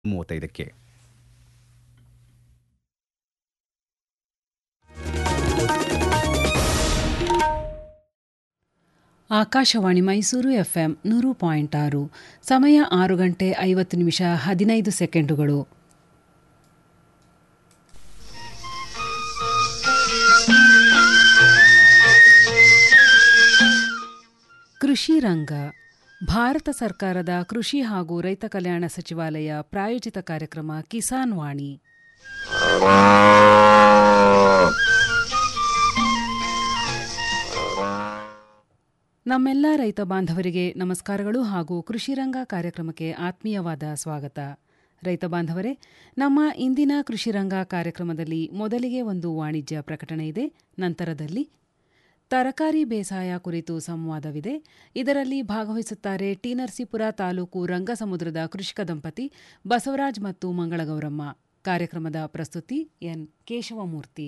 ಮೂವತ್ತೈದಕ್ಕೆ ಆಕಾಶವಾಣಿ ಮೈಸೂರು ಎಫ್ಎಂ ನೂರು ಪಾಯಿಂಟ್ ಆರು ಸಮಯ ಆರು ಗಂಟೆ ಐವತ್ತು ನಿಮಿಷ ಹದಿನೈದು ಸೆಕೆಂಡುಗಳು ಕೃಷಿ ರಂಗ ಭಾರತ ಸರ್ಕಾರದ ಕೃಷಿ ಹಾಗೂ ರೈತ ಕಲ್ಯಾಣ ಸಚಿವಾಲಯ ಪ್ರಾಯೋಜಿತ ಕಾರ್ಯಕ್ರಮ ಕಿಸಾನ್ ವಾಣಿ ನಮ್ಮೆಲ್ಲ ರೈತ ಬಾಂಧವರಿಗೆ ನಮಸ್ಕಾರಗಳು ಹಾಗೂ ಕೃಷಿ ರಂಗ ಕಾರ್ಯಕ್ರಮಕ್ಕೆ ಆತ್ಮೀಯವಾದ ಸ್ವಾಗತ ರೈತ ಬಾಂಧವರೇ ನಮ್ಮ ಇಂದಿನ ಕೃಷಿ ರಂಗ ಕಾರ್ಯಕ್ರಮದಲ್ಲಿ ಮೊದಲಿಗೆ ಒಂದು ವಾಣಿಜ್ಯ ಪ್ರಕಟಣೆ ಇದೆ ನಂತರದಲ್ಲಿ ತರಕಾರಿ ಬೇಸಾಯ ಕುರಿತು ಸಂವಾದವಿದೆ ಇದರಲ್ಲಿ ಭಾಗವಹಿಸುತ್ತಾರೆ ಟಿ ನರಸೀಪುರ ತಾಲೂಕು ರಂಗಸಮುದ್ರದ ಕೃಷಿಕ ದಂಪತಿ ಬಸವರಾಜ್ ಮತ್ತು ಮಂಗಳಗೌರಮ್ಮ ಕಾರ್ಯಕ್ರಮದ ಪ್ರಸ್ತುತಿ ಎನ್ ಕೇಶವಮೂರ್ತಿ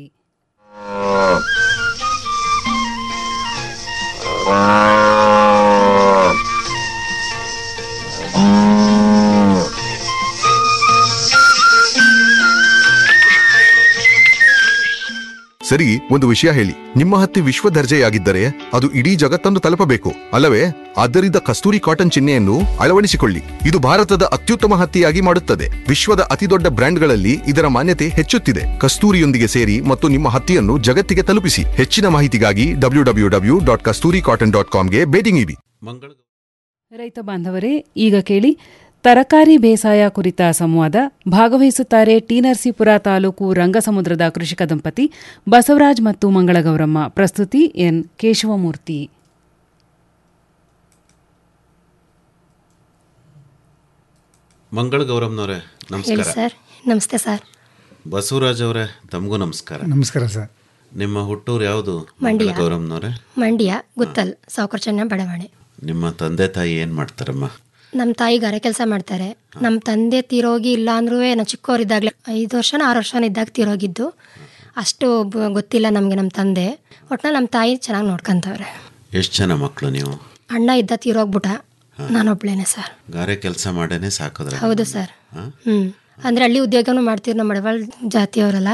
ಸರಿ ಒಂದು ವಿಷಯ ಹೇಳಿ ನಿಮ್ಮ ಹತ್ತಿ ವಿಶ್ವ ದರ್ಜೆಯಾಗಿದ್ದರೆ ಅದು ಇಡೀ ಜಗತ್ತನ್ನು ತಲುಪಬೇಕು ಅಲ್ಲವೇ ಆದ್ದರಿಂದ ಕಸ್ತೂರಿ ಕಾಟನ್ ಚಿಹ್ನೆಯನ್ನು ಅಳವಡಿಸಿಕೊಳ್ಳಿ ಇದು ಭಾರತದ ಅತ್ಯುತ್ತಮ ಹತ್ತಿಯಾಗಿ ಮಾಡುತ್ತದೆ ವಿಶ್ವದ ಅತಿದೊಡ್ಡ ಬ್ರ್ಯಾಂಡ್ಗಳಲ್ಲಿ ಇದರ ಮಾನ್ಯತೆ ಹೆಚ್ಚುತ್ತಿದೆ ಕಸ್ತೂರಿಯೊಂದಿಗೆ ಸೇರಿ ಮತ್ತು ನಿಮ್ಮ ಹತ್ತಿಯನ್ನು ಜಗತ್ತಿಗೆ ತಲುಪಿಸಿ ಹೆಚ್ಚಿನ ಮಾಹಿತಿಗಾಗಿ W W W dot Kasturi cotton dot ಕಾಮ್ಗೆ ಭೇಟಿ ನೀಡಿ ಮಂಗಳ ರೈತ ಬಾಂಧವರೇ ಈಗ ಕೇಳಿ ತರಕಾರಿ ಬೇಸಾಯ ಕುರಿತ ಸಂವಾದ ಭಾಗವಹಿಸುತ್ತಾರೆ ಟಿ ನರಸೀಪುರ ತಾಲೂಕು ರಂಗಸಮುದ್ರದ ಕೃಷಿಕ ದಂಪತಿ ಬಸವರಾಜ್ ಮತ್ತು ಮಂಗಳಗೌರಮ್ಮ ಪ್ರಸ್ತುತಿ ಎನ್ ಕೇಶವಮೂರ್ತಿ ಮಂಗಳ ಗೌರಮ್ನವರೇ ಹೇಳಿ ನಮಸ್ಕಾರ ಸರ್ ನಮಸ್ತೆ ಸರ್ ಬಸವರಾಜ್ ಅವರೇ ತಮಗೂ ನಮಸ್ಕಾರ ನಮಸ್ಕಾರ ಸರ್ ನಿಮ್ಮ ಹುಟ್ಟೂರು ಯಾವುದು ಮಂಡ್ಯ. ಮಂಗಳ ಗೌರಮ್ನವರೇ ಮಂಡ್ಯ ಗುತ್ತಲ್ ಸಾವುಕಾರ ಚೆನ್ನ ಬಡಾವಣೆ ನಿಮ್ಮ ತಂದೆ ತಾಯಿ ಏನು ಮಾಡ್ತಾರಮ್ಮ ನಮ್ಮ ತಾಯಿ ಗಾರೆ ಕೆಲಸ ಮಾಡ್ತಾರೆ ನಮ್ಮ ತಂದೆ ತೀರೋಗಿ ಇಲ್ಲ ಅಂದ್ರೂ ನಾವು ಚಿಕ್ಕವರಿದ್ದಾಗಲೇ ಐದು ವರ್ಷನ ಆರು ವರ್ಷನ ಇದ್ದಾಗ ತೀರೋಗಿದ್ದು ಅಷ್ಟು ಬ- ಗೊತ್ತಿಲ್ಲ ನಮಗೆ ನಮ್ಮ ತಂದೆ ಒಟ್ನಲ್ಲಿ ನಮ್ಮ ತಾಯಿ ಚೆನ್ನಾಗಿ ನೋಡ್ಕೊಂತವ್ರೆ ಎಷ್ಟು ಜನ ಮಕ್ಕಳು ನೀವು ಅಣ್ಣ ಇದ್ದ ತೀರೋಗ್ಬಿಟ್ಟ ನಾನೊಬ್ಳೇನೆ ಸರ್ ಗಾರೆ ಕೆಲಸ ಮಾಡೇನೆ ಸಾಕಿದ್ರೆ ಹೌದು ಸರ್ ಹ್ಞೂ ಅಂದರೆ ಹಳ್ಳಿ ಉದ್ಯೋಗನೂ ಮಾಡ್ತೀವಿ ನಮ್ಮ ಮಡವಾಳ್ ಜಾತಿಯವರೆಲ್ಲ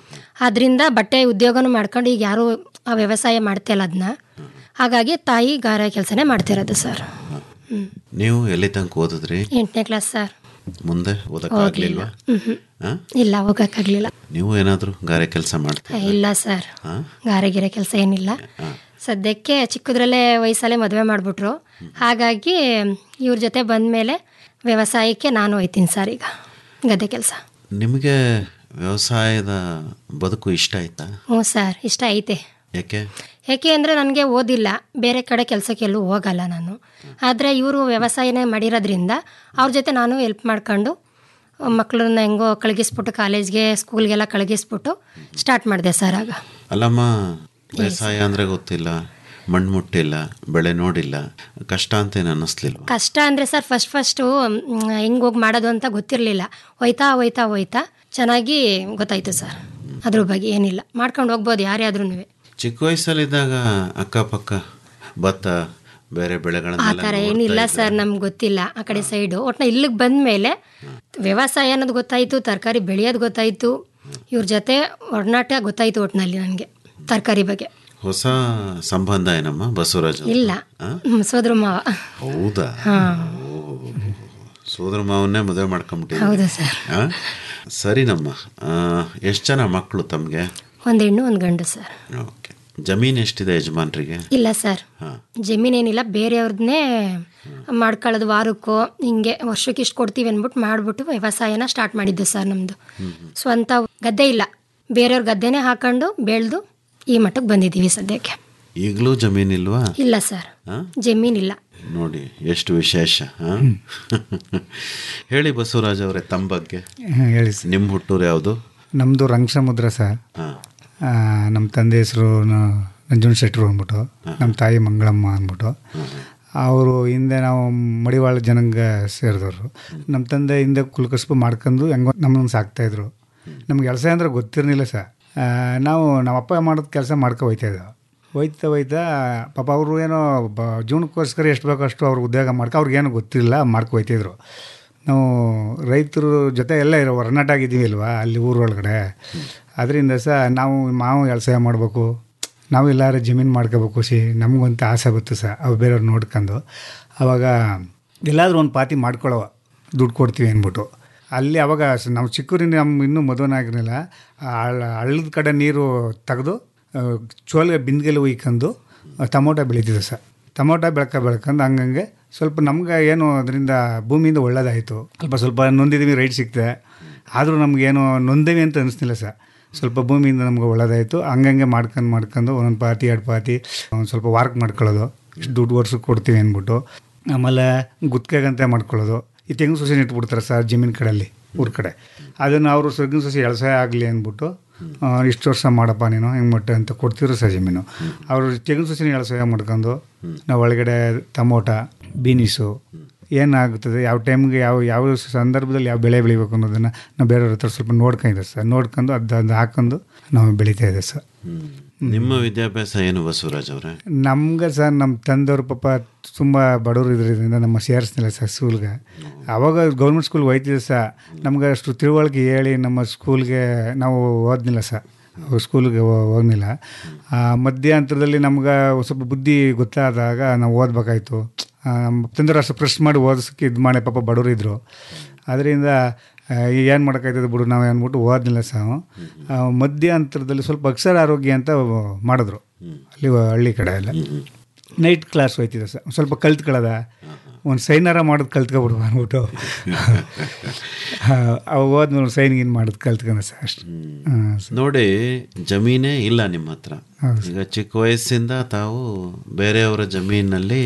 ಅದರಿಂದ ಬಟ್ಟೆ ಉದ್ಯೋಗನೂ ಮಾಡ್ಕೊಂಡು ಈಗ ಯಾರೂ ಆ ವ್ಯವಸಾಯ ಮಾಡ್ತಿಲ್ಲ ಅದನ್ನ ಹಾಗಾಗಿ ತಾಯಿ ಗಾರೆ ಕೆಲಸನೇ ಮಾಡ್ತಿರೋದು ಸರ್ ಹ್ಞೂ ನೀವು ಎಲ್ಲಿ ತನಕ ಓದಿದ್ರಿ ಎಂಟನೇ ಕ್ಲಾಸ್ ಸರ್ ಮುಂದೆ ಓದಕ್ಕಾಗ್ಲಿಲ್ವಾ ಹ್ಞೂ ಹಾ? ಇಲ್ಲ ಹೋಗೋಕ್ಕಾಗಲಿಲ್ಲ ನೀವು ಏನಾದರೂ ಗಾರೆ ಕೆಲಸ ಮಾಡ್ತೀರಾ ಇಲ್ಲ ಸರ್ ಗಾರೆ ಗಿರೆ ಕೆಲಸ ಏನಿಲ್ಲ ಸದ್ಯಕ್ಕೆ ಚಿಕ್ಕದ್ರಲ್ಲೇ ವಯಸ್ಸಲ್ಲೇ ಮದುವೆ ಮಾಡಿಬಿಟ್ರು ಹಾಗಾಗಿ ಇವ್ರ ಜೊತೆ ಬಂದಮೇಲೆ ವ್ಯವಸಾಯಕ್ಕೆ ನಾನು ಹೋಯ್ತೀನಿ ಸರ್ ಈಗ ಗದ್ದೆ ಕೆಲಸ ನಿಮಗೆ ವ್ಯವಸಾಯದ ಬದುಕು ಇಷ್ಟ ಆಯ್ತಾ ಹ್ಞೂ ಸರ್ ಇಷ್ಟ ಐತೆ ಯಾಕೆ ಯಾಕೆ ಅಂದರೆ ನನಗೆ ಓದಿಲ್ಲ ಬೇರೆ ಕಡೆ ಕೆಲಸಕ್ಕೆ ಎಲ್ಲೂ ಹೋಗಲ್ಲ ನಾನು ಆದರೆ ಇವರು ವ್ಯವಸಾಯನೇ ಮಾಡಿರೋದ್ರಿಂದ ಅವ್ರ ಜೊತೆ ನಾನು ಹೆಲ್ಪ್ ಮಾಡ್ಕೊಂಡು ಮಕ್ಕಳನ್ನ ಹೆಂಗೋ ಕಳಗಿಸ್ಬಿಟ್ಟು ಕಾಲೇಜ್ಗೆ ಸ್ಕೂಲ್ಗೆಲ್ಲ ಕಳಗಿಸ್ಬಿಟ್ಟು ಸ್ಟಾರ್ಟ್ ಮಾಡಿದೆ ಸರ್ ಆಗ ಅಲ್ಲಮ್ಮ ಬೇಸಾಯ ಅಂದ್ರೆ ಗೊತ್ತಿಲ್ಲ ಮಣ್ಣು ಮುಟ್ಟಿಲ್ಲ ಬೆಳೆ ನೋಡಿಲ್ಲ ಕಷ್ಟ ಅಂತೇನು ಅನ್ನಿಸ್ಲಿಲ್ವಾ ಕಷ್ಟ ಅಂದರೆ ಸರ್ ಫಸ್ಟ್ ಫಸ್ಟು ಹೆಂಗೆ ಹೋಗಿ ಮಾಡೋದು ಅಂತ ಗೊತ್ತಿರಲಿಲ್ಲ ಹೋಯ್ತಾ ಹೋಯ್ತಾ ಹೋಯ್ತಾ ಚೆನ್ನಾಗಿ ಗೊತ್ತಾಯ್ತು ಸರ್ ಅದ್ರ ಬಗ್ಗೆ ಏನಿಲ್ಲ ಮಾಡ್ಕೊಂಡು ಹೋಗ್ಬೋದು ಯಾರೇ ಆದ್ರೂ ಚಿಕ್ಕ ವಯಸ್ಸಲ್ಲಿದ್ದಾಗ ಅಕ್ಕಪಕ್ಕ ಭತ್ತ ಬೇರೆ ಆ ಬೆಳೆಗಳನ್ನೆಲ್ಲ ಥರ ನೋಡ್ತಾ ಏನಿಲ್ಲ ಇದ್ರೆ ಸರ್ ನಮ್ಗೆ ಗೊತ್ತಿಲ್ಲ ಆ ಕಡೆ ಸೈಡು ಒಟ್ನ ಇಲ್ಲಿಗೆ ಬಂದ ಮೇಲೆ ವ್ಯವಸಾಯ ಅನ್ನೋದು ಗೊತ್ತಾಯಿತು ತರಕಾರಿ ಬೆಳೆಯೋದು ಗೊತ್ತಾಯಿತು ಇವ್ರ ಜೊತೆ ಒಡನಾಟ ಗೊತ್ತಾಯಿತು ಒಟ್ಟಿನಲ್ಲಿ ನನಗೆ ತರಕಾರಿ ಬಗ್ಗೆ ಹೊಸ ಸಂಬಂಧ ಏನಮ್ಮ ಬಸವರಾಜ್ ಅವ್ರು? ಇಲ್ಲ ಹ್ಮ್, ಸೋದ್ರ ಮಾವ ಹೌದಾ ಓ, ಸೋದರ ಮಾವನ್ನೇ ಮದುವೆ ಮಾಡ್ಕೊಂಬಿಟ್ಟಿದ್ದೀರಿ ಹೌದು ಸರ್ ಆ? ಸರಿನಮ್ಮ ಎಷ್ಟು ಜನ ಮಕ್ಕಳು ತಮಗೆ ಒಂದು ಹೆಣ್ಣು ಒಂದು ಗಂಡು ಸರ್ ಓಕೆ ಜಮೀನು ಎಷ್ಟಿದೆ ಯಜಮಾನ್ರಿಗೆ ಇಲ್ಲ ಸರ್ ಹಾಂ ಜಮೀನೇನಿಲ್ಲ ಬೇರೆಯವ್ರನ್ನೇ ಮಾಡ್ಕೊಳ್ಳೋದು ವಾರಕ್ಕೋ ಹಿಂಗೆ ವರ್ಷಕ್ಕೆ ಇಷ್ಟು ಕೊಡ್ತೀವಿ ಅಂದ್ಬಿಟ್ಟು ಮಾಡಿಬಿಟ್ಟು ವ್ಯವಸಾಯನ ಸ್ಟಾರ್ಟ್ ಮಾಡಿದ್ದು ಸರ್ ನಮ್ಮದು ಸ್ವಂತ ಗದ್ದೆ ಇಲ್ಲ ಬೇರೆಯವ್ರ ಗದ್ದೆನೇ ಹಾಕೊಂಡು ಬೆಳೆದು ಈ ಮಟ್ಟಕ್ಕೆ ಬಂದಿದ್ದೀವಿ ಸದ್ಯಕ್ಕೆ ಈಗಲೂ ಜಮೀನಿಲ್ವಾ ಇಲ್ಲ ಸರ್ ಹಾಂ ಜಮೀನಿಲ್ಲ ನೋಡಿ ಎಷ್ಟು ವಿಶೇಷ ಆ? ಹೇಳಿ ಬಸವರಾಜ್ ಅವರೇ ತಮ್ಮ ಬಗ್ಗೆ ಹಾಂ, ಹೇಳಿ ಸರ್ ನಿಮ್ಮ ಹುಟ್ಟೂರು ಯಾವುದು ನಮ್ಮದು ರಂಗಸಮುದ್ರ ಸರ್ ಹಾಂ ಆ, ನಮ್ಮ ತಂದೆ ಹೆಸರು ನಂಜುಂಡ ಶೆಟ್ಟರು ಅಂದ್ಬಿಟ್ಟು ನಮ್ಮ ತಾಯಿ ಮಂಗಳಮ್ಮ ಅಂದ್ಬಿಟ್ಟು ಅವರು ಹಿಂದೆ ನಾವು ಮಡಿವಾಳ ಜನಾಂಗ ಸೇರಿದವರು ನಮ್ಮ ತಂದೆ ಹಿಂದೆ ಕುಲ್ಕಸ್ಬು ಮಾಡ್ಕೊಂಡು ಹೆಂಗೋ ನಮ್ಮನ್ನು ಸಾಕ್ತಾಯಿದ್ರು ನಮ್ಗೆ ಕೆಲಸ ಅಂದರೆ ಗೊತ್ತಿರಲಿಲ್ಲ ಸರ್ ಆ, ನಾವು ನಮ್ಮ ಅಪ್ಪ ಮಾಡೋದು ಕೆಲಸ ಮಾಡ್ಕೊ ಹೋಯ್ತಾ ಇದ್ದೋ ಹೋಯ್ತಾ ಹೋಯ್ತಾ ಪಾಪ ಅವರು ಏನೋ ಬ ಜೀವನಕ್ಕೋಸ್ಕರ ಎಷ್ಟು ಬೇಕೋ ಅಷ್ಟು ಅವ್ರು ಉದ್ಯೋಗ ಮಾಡ್ಕೊ ಅವ್ರಿಗೇನು ಗೊತ್ತಿಲ್ಲ ಮಾಡ್ಕೊ ಹೋಯ್ತಿದ್ರು ನಾವು ರೈತರ ಜೊತೆ ಎಲ್ಲ ಇರೋ ಒಡನಾಟ ಆಗಿದ್ದೀವಿ ಅಲ್ವಾ ಅಲ್ಲಿ ಊರೊಳಗಡೆ ಅದರಿಂದ ಸಹ ನಾವು ಮಾವು ವ್ಯವಸಾಯ ಮಾಡಬೇಕು ನಾವು ಎಲ್ಲಾರು ಜಮೀನು ಮಾಡ್ಕೋಬೇಕು ಸಿ ನಮಗಂತ ಆಸೆ ಬತ್ತು ಸಹ ಅವು ಬೇರೆಯವ್ರು ನೋಡ್ಕೊಂಡು ಅವಾಗ ಎಲ್ಲಾದರೂ ಒಂದು ಪಾತಿ ಮಾಡ್ಕೊಳ್ಳೋ ದುಡ್ಡು ಕೊಡ್ತೀವಿ ಅಂದ್ಬಿಟ್ಟು ಅಲ್ಲಿ ಅವಾಗ ಸ- ನಾವು ಚಿಕ್ಕೂರಿಂದ ನಮ್ಮ ಇನ್ನೂ ಮದುವೆನಾಗಿರಲಿಲ್ಲ ಹಳ್ಳದ ಕಡೆ ನೀರು ತೆಗೆದು ಚೋಲ್ಗೆ ಬಿಂದಿಗೆಲ್ಲ ಉಯ್ಕೊಂಡು ಟೊಮೊಟೊ ಬೆಳೀತಿದ್ದೆ ಸರ್ ಟೊಮೊಟೊ ಬೆಳ್ಕ ಬೆಳ್ಕೊಂಡು ಹಂಗಂಗೆ ಸ್ವಲ್ಪ ನಮ್ಗೆ ಏನು ಅದರಿಂದ ಭೂಮಿಯಿಂದ ಒಳ್ಳೇದಾಯಿತು ಸ್ವಲ್ಪ ಸ್ವಲ್ಪ ನೊಂದಿದ್ದೀವಿ ರೈಟ್ ಸಿಕ್ತೆ ಆದರೂ ನಮಗೇನು ನೊಂದೇವಿ ಅಂತ ಅನಿಸ್ತಿಲ್ಲ ಸರ್ ಸ್ವಲ್ಪ ಭೂಮಿಯಿಂದ ನಮ್ಗೆ ಒಳ್ಳೇದಾಯಿತು ಹಂಗಂಗೆ ಮಾಡ್ಕೊಂಡು ಮಾಡ್ಕೊಂಡು ಒಂದೊಂದು ಪಾತಿ ಎರಡು ಪಾತಿ ಒಂದು ಸ್ವಲ್ಪ ವಾರ್ಕ್ ಮಾಡ್ಕೊಳ್ಳೋದು ಇಷ್ಟು ದುಡ್ಡು ವರ್ಷಕ್ಕೆ ಕೊಡ್ತೀವಿ ಅಂದ್ಬಿಟ್ಟು ಆಮೇಲೆ ಗುತ್ತಿಗೆಗಂತೆ ಮಾಡ್ಕೊಳ್ಳೋದು ಈ ತೆಂಗಿನ ಸೊಸೆ ಇಟ್ಬಿಡ್ತಾರೆ ಸರ್ ಜಮೀನು ಕಡೆಯಲ್ಲಿ ಊರ ಕಡೆ ಅದನ್ನು ಅವರು ತೆಂಗಿನ ಸೊಸೆ ಎಳಸಾಯ ಆಗಲಿ ಅಂದ್ಬಿಟ್ಟು ಆ, ಇಷ್ಟು ವರ್ಷ ಮಾಡಪ್ಪ ನೀನು ಹೆಂಗೆ ಮಟ್ಟೆ ಅಂತ ಕೊಡ್ತಿದ್ರು ಸರ್ ಜಮೀನು ಅವರು ತೆಂಗಿನ ಸೊಸೆನ ಎಳಸಾಯ ಮಾಡ್ಕೊಂಡು ನಾವು ಒಳಗಡೆ ಟಮೋಟ ಬೀನಿಸು ಏನಾಗುತ್ತದೆ ಯಾವ ಟೈಮ್ಗೆ ಯಾವ ಯಾವ ಸಂದರ್ಭದಲ್ಲಿ ಯಾವ ಬೆಳೆ ಬೆಳಿಬೇಕು ಅನ್ನೋದನ್ನು ನಾವು ಬೇರೆಯವ್ರ ಹತ್ರ ಸ್ವಲ್ಪ ನೋಡ್ಕೊಂಡಿದ್ದೆ ಸರ್ ನೋಡ್ಕೊಂಡು ಅದು ಅದು ಹಾಕೊಂಡು ನಾವು ಬೆಳೀತಾ ಇದ್ದೆ ಸರ್ ಹ್ಮ್. ನಿಮ್ಮ ವಿದ್ಯಾಭ್ಯಾಸ ಏನು ಬಸವರಾಜ್ ಅವರೇ ನಮ್ಗೆ ಸರ್ ನಮ್ಮ ತಂದೆಯವ್ರ ಪಾಪ ತುಂಬ ಬಡವರು ಇದ್ರಿಂದ ನಮ್ಮ ಸೇರಿಸ್ತಿಲ್ಲ ಸರ್ ಸ್ಕೂಲ್ಗೆ ಅವಾಗ ಗೌರ್ಮೆಂಟ್ ಸ್ಕೂಲ್ಗೆ ಹೋಯ್ತಿದ್ದೆ ಸರ್ ನಮ್ಗೆ ಅಷ್ಟು ತಿಳುವಳಿಕೆ ಹೇಳಿ ನಮ್ಮ ಸ್ಕೂಲ್ಗೆ ನಾವು ಓದ್ನಿಲ್ಲ ಸರ್ ಸ್ಕೂಲ್ಗೆ ಹೋಗ್ನಿಲ್ಲ ಆ, ಮಧ್ಯಂತರದಲ್ಲಿ ನಮ್ಗೆ ಸ್ವಲ್ಪ ಬುದ್ಧಿ ಗೊತ್ತಾದಾಗ ನಾವು ಓದ್ಬೇಕಾಯ್ತು ಆ, ನಮ್ಮ ತಂದೆಯವ್ರು ಅಷ್ಟು ಪ್ರೆಸ್ ಮಾಡಿ ಓದಿಸೋಕ್ಕೆ ಇದು ಮಾಡಿ ಪಾಪ ಬಡವರು ಇದ್ದರು ಅದರಿಂದ ಏನು ಮಾಡೋಕ್ಕಾಯ್ತದೆ ಬಿಡು ನಾವು ಅಂದ್ಬಿಟ್ಟು ಓದ್ನಿಲ್ಲ ಸಹ ಆ, ಮಧ್ಯಂತರದಲ್ಲಿ ಸ್ವಲ್ಪ ಅಕ್ಷರ ಆರೋಗ್ಯ ಅಂತ ಮಾಡಿದ್ರು ಅಲ್ಲಿ ಹಳ್ಳಿ ಕಡೆ ಎಲ್ಲ ನೈಟ್ ಕ್ಲಾಸ್ ಹೋಯ್ತಿದ್ದೆ ಸರ್ ಸ್ವಲ್ಪ ಕಲ್ತ್ಕೊಳ್ಳೋದ ಒಂದು ಸೈನಾರ ಮಾಡೋದು ಕಲ್ತ್ಕೊಬಿಡು ಅಂದ್ಬಿಟ್ಟು ಅವಾಗ ಹೋದ್ಮೇಲೆ ಸೈನ್ ಗಿನ್ ಮಾಡೋದು ಕಲ್ತ್ಕೊಂಡೆ ಸರ್ ಅಷ್ಟು ಹಾಂ ಸರ್ ನೋಡಿ ಜಮೀನೇ ಇಲ್ಲ ನಿಮ್ಮ ಹತ್ರ ಹೌದು. ಈಗ ಚಿಕ್ಕ ವಯಸ್ಸಿಂದ ತಾವು ಬೇರೆಯವರ ಜಮೀನಲ್ಲಿ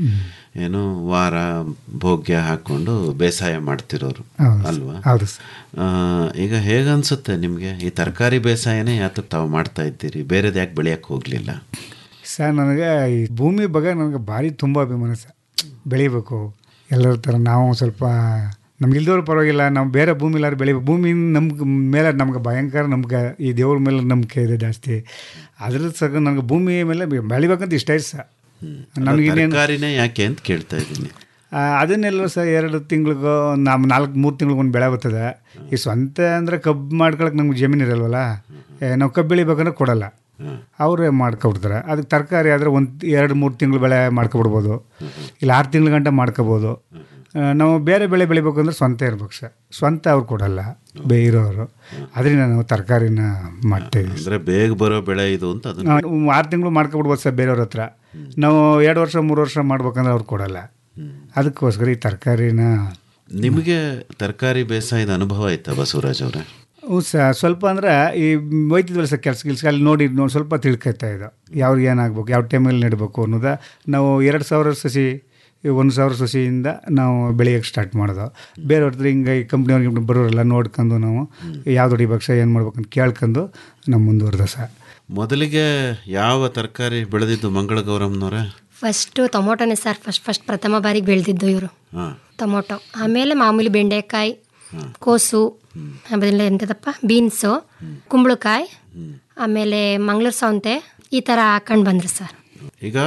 ಏನು ವಾರ ಭೋಗ್ಯ ಹಾಕೊಂಡು ಬೇಸಾಯ ಮಾಡ್ತಿರೋರು ಹೌದು. ಅಲ್ವಾ ಹೌದು ಸರ್ ಆ, ಈಗ ಹೇಗನ್ಸುತ್ತೆ ನಿಮಗೆ ಈ ತರಕಾರಿ ಬೇಸಾಯನೇ ಯಾತಕ್ಕೆ ತಾವು ಮಾಡ್ತಾ ಇದ್ದೀರಿ ಬೇರೆದು ಯಾಕೆ ಬೆಳೆಯಕ್ಕೆ ಹೋಗಲಿಲ್ಲ ಸರ್ ನನಗೆ ಈ ಭೂಮಿ ಬಗ್ಗೆ ನನಗೆ ಭಾರಿ ತುಂಬ ಅಭಿಮಾನ ಸರ್ ಬೆಳಿಬೇಕು ಎಲ್ಲರ ಥರ ನಾವು ಸ್ವಲ್ಪ ನಮ್ಗೆ ಇಲ್ದವ್ರು ಪರವಾಗಿಲ್ಲ ನಾವು ಬೇರೆ ಭೂಮಿ ಎಲ್ಲಾರು ಬೆಳಿಬೇಕು ಭೂಮಿ ನಮ್ಗೆ ಮೇಲೆ ನಮ್ಗೆ ಭಯಂಕರ ನಮ್ಗೆ ಈ ದೇವ್ರ ಮೇಲೆ ನಂಬಿಕೆ ಇದೆ ಜಾಸ್ತಿ ಅದ್ರ ಸಹ ನನಗೆ ಭೂಮಿ ಮೇಲೆ ಬೆ- ಬೆಳಿಬೇಕಂತ ಇಷ್ಟ ಇದೆ ಸರ್ ನಮ್ಗೆ ಇನ್ನೇನು ತರಕಾರಿನೇ ಯಾಕೆ ಅಂತ ಕೇಳ್ತಾ ಇದ್ದೀನಿ ಆ, ಅದನ್ನೆಲ್ಲ ಸಹ ಎರಡು ತಿಂಗಳಿಗೋ ನಮ್ಮ ನಾಲ್ಕು ಮೂರು ತಿಂಗ್ಳಿಗೆ ಒಂದು ಬೆಳೆ ಬರ್ತದೆ ಈ ಸ್ವಂತ ಅಂದರೆ ಕಬ್ಬು ಮಾಡ್ಕೊಳಕ್ಕೆ ನಮ್ಗೆ ಜಮೀನು ಇರಲ್ವಲ್ಲ ಏ, ನಾವು ಕಬ್ಬು ಬೆಳಿಬೇಕಂದ್ರೆ ಕೊಡಲ್ಲ ಅವರೇ ಮಾಡ್ಕೊಬಿಡ್ತಾರೆ ಅದಕ್ಕೆ ತರಕಾರಿ ಆದರೆ ಒಂದು ಎರಡು ಮೂರು ತಿಂಗಳು ಬೆಳೆ ಮಾಡ್ಕೊಬಿಡ್ಬೋದು ಇಲ್ಲ ಆರು ತಿಂಗಳ ಗಂಟೆ ಮಾಡ್ಕೋಬೋದು ಆ, ನಾವು ಬೇರೆ ಬೆಳೆ ಬೆಳಿಬೇಕು ಅಂದ್ರೆ ಸ್ವಂತ ಇರ್ಬೇಕು ಸರ್ ಸ್ವಂತ ಅವ್ರು ಕೊಡಲ್ಲ ಬೇ ಇರೋರು ಅದರಿಂದ ನಾವು ತರಕಾರಿನ ಮಾಡ್ತಾಯಿದ್ದೀವಿ ಅಂದ್ರೆ ಬೇಗ ಬರೋ ಬೆಳೆ ಇದು ಅಂತ ಅದನ್ನ ನಾವು ಆರು ತಿಂಗಳು ಮಾಡ್ಕೊಬಿಡ್ಬೋದು ಸರ್ ಬೇರೆಯವ್ರ ಹತ್ರ ನಾವು ಎರಡು ವರ್ಷ ಮೂರು ವರ್ಷ ಮಾಡ್ಬೇಕಂದ್ರೆ ಅವ್ರು ಕೊಡಲ್ಲ ಅದಕ್ಕೋಸ್ಕರ ಈ ತರಕಾರಿನ ನಿಮಗೆ ತರಕಾರಿ ಬೇಸಾಯದ ಅನುಭವ ಆಯ್ತಾ ಬಸವರಾಜ್ ಅವರೇ ಹ್ಞೂ ಸ ಸ್ವಲ್ಪ ಅಂದ್ರೆ ಈ ಹೋಯ್ತಿದ್ವಲ್ಲ ಸರ್ ಕೆಲಸ ಗಿಲ್ಸ ಅಲ್ಲಿ ನೋಡಿ ನೋಡಿ ಸ್ವಲ್ಪ ತಿಳ್ಕೊತಾ ಇದ್ದೋ ಯಾವ್ದು ಏನಾಗಬೇಕು ಯಾವ ಟೈಮಲ್ಲಿ ನೆಡಬೇಕು ಅನ್ನೋದ ನಾವು ಎರಡು ಸಾವಿರ ಸಸಿ ಒಂದು ಸಾವಿರ ಸಸಿಯಿಂದ ನಾವು ಬೆಳೆಯೋಕ್ಕೆ ಸ್ಟಾರ್ಟ್ ಮಾಡೋದು ಬೇರೆಯವ್ರ ಹತ್ರ ಹಿಂಗೆ ಈ ಕಂಪ್ನಿಯವ್ರಿಗೆ ಬರೋರೆಲ್ಲ ನೋಡ್ಕೊಂಡು ನಾವು ಯಾವ್ದು ಹೊಡಿಬೇಕು ಸರ್ ಏನು ಮಾಡ್ಬೇಕಂತ ಕೇಳ್ಕೊಂಡು ನಾವು ಮುಂದುವರೆದ ಸರ್ ಮೊದಲಿಗೆ ಯಾವ ತರಕಾರಿ ಬೆಳೆದಿದ್ದು ಮಂಗಳ ಗೌರಮ್ನವ್ರೆ ಫಸ್ಟು ಟೊಮೊಟೊನೇ ಸರ್ ಫಸ್ಟ್ ಫಸ್ಟ್ ಪ್ರಥಮ ಬಾರಿಗೆ ಬೆಳೆದಿದ್ದು ಇವರು ಹಾಂ ಟೊಮೊಟೊ ಆಮೇಲೆ ಮಾಮೂಲಿ ಬೆಂಡೆಕಾಯಿ ಕೋಸು ಆಮೇಲೆ ಎಂಥದಪ್ಪ ಬೀನ್ಸು ಕುಂಬಳಕಾಯಿ ಆಮೇಲೆ ಮಂಗಳೂರು ಸೌಂತೆ ಈ ಥರ ಹಾಕೊಂಡು ಬಂದರು ಸರ್ ಈಗ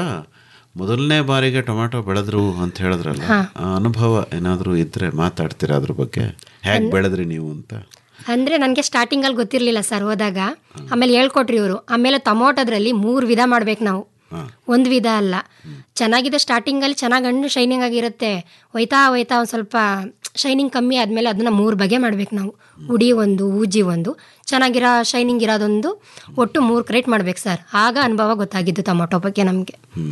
ಮೊದಲನೇ ಬಾರಿಗೆ ಟೊಮ್ಯಾಟೊ ಬೆಳೆದ್ರು ಅಂತ ಹೇಳಿದ್ರಲ್ಲ ಆ ಅನುಭವ ಏನಾದರೂ ಇದ್ರೆ ಮಾತಾಡ್ತೀರಾ ಅದ್ರ ಬಗ್ಗೆ ಹೇಗೆ ಬೆಳೆದ್ರಿ ನೀವು ಅಂತ ಅಂದರೆ ನನಗೆ ಸ್ಟಾರ್ಟಿಂಗಲ್ಲಿ ಗೊತ್ತಿರಲಿಲ್ಲ ಸರ್ ಹೋದಾಗ ಆಮೇಲೆ ಹೇಳ್ಕೊಟ್ರಿ ಇವರು ಆಮೇಲೆ ಟೊಮೊಟೊದ್ರಲ್ಲಿ ಮೂರು ವಿಧ ಮಾಡ್ಬೇಕು ನಾವು ಒಂದು ವಿಧ ಅಲ್ಲ ಚೆನ್ನಾಗಿದೆ ಸ್ಟಾರ್ಟಿಂಗಲ್ಲಿ ಚೆನ್ನಾಗಿ ಹಣ್ಣು ಶೈನಿಂಗ್ ಆಗಿರುತ್ತೆ ಒಯ್ತಾ ಒಯ್ತಾ ಒಂದು ಸ್ವಲ್ಪ ಶೈನಿಂಗ್ ಕಮ್ಮಿ ಆದಮೇಲೆ ಅದನ್ನ ಮೂರು ಬಗೆ ಮಾಡ್ಬೇಕು ನಾವು ಉಡಿ ಒಂದು ಊಜಿ ಒಂದು ಚೆನ್ನಾಗಿರೋ ಶೈನಿಂಗ್ ಇರೋದೊಂದು ಒಟ್ಟು ಮೂರು ಕ್ರೇಟ್ ಮಾಡ್ಬೇಕು ಸರ್ ಆಗ ಅನುಭವ ಗೊತ್ತಾಗಿದ್ದು ಟೊಮೊಟೊ ಬಗ್ಗೆ ನಮಗೆ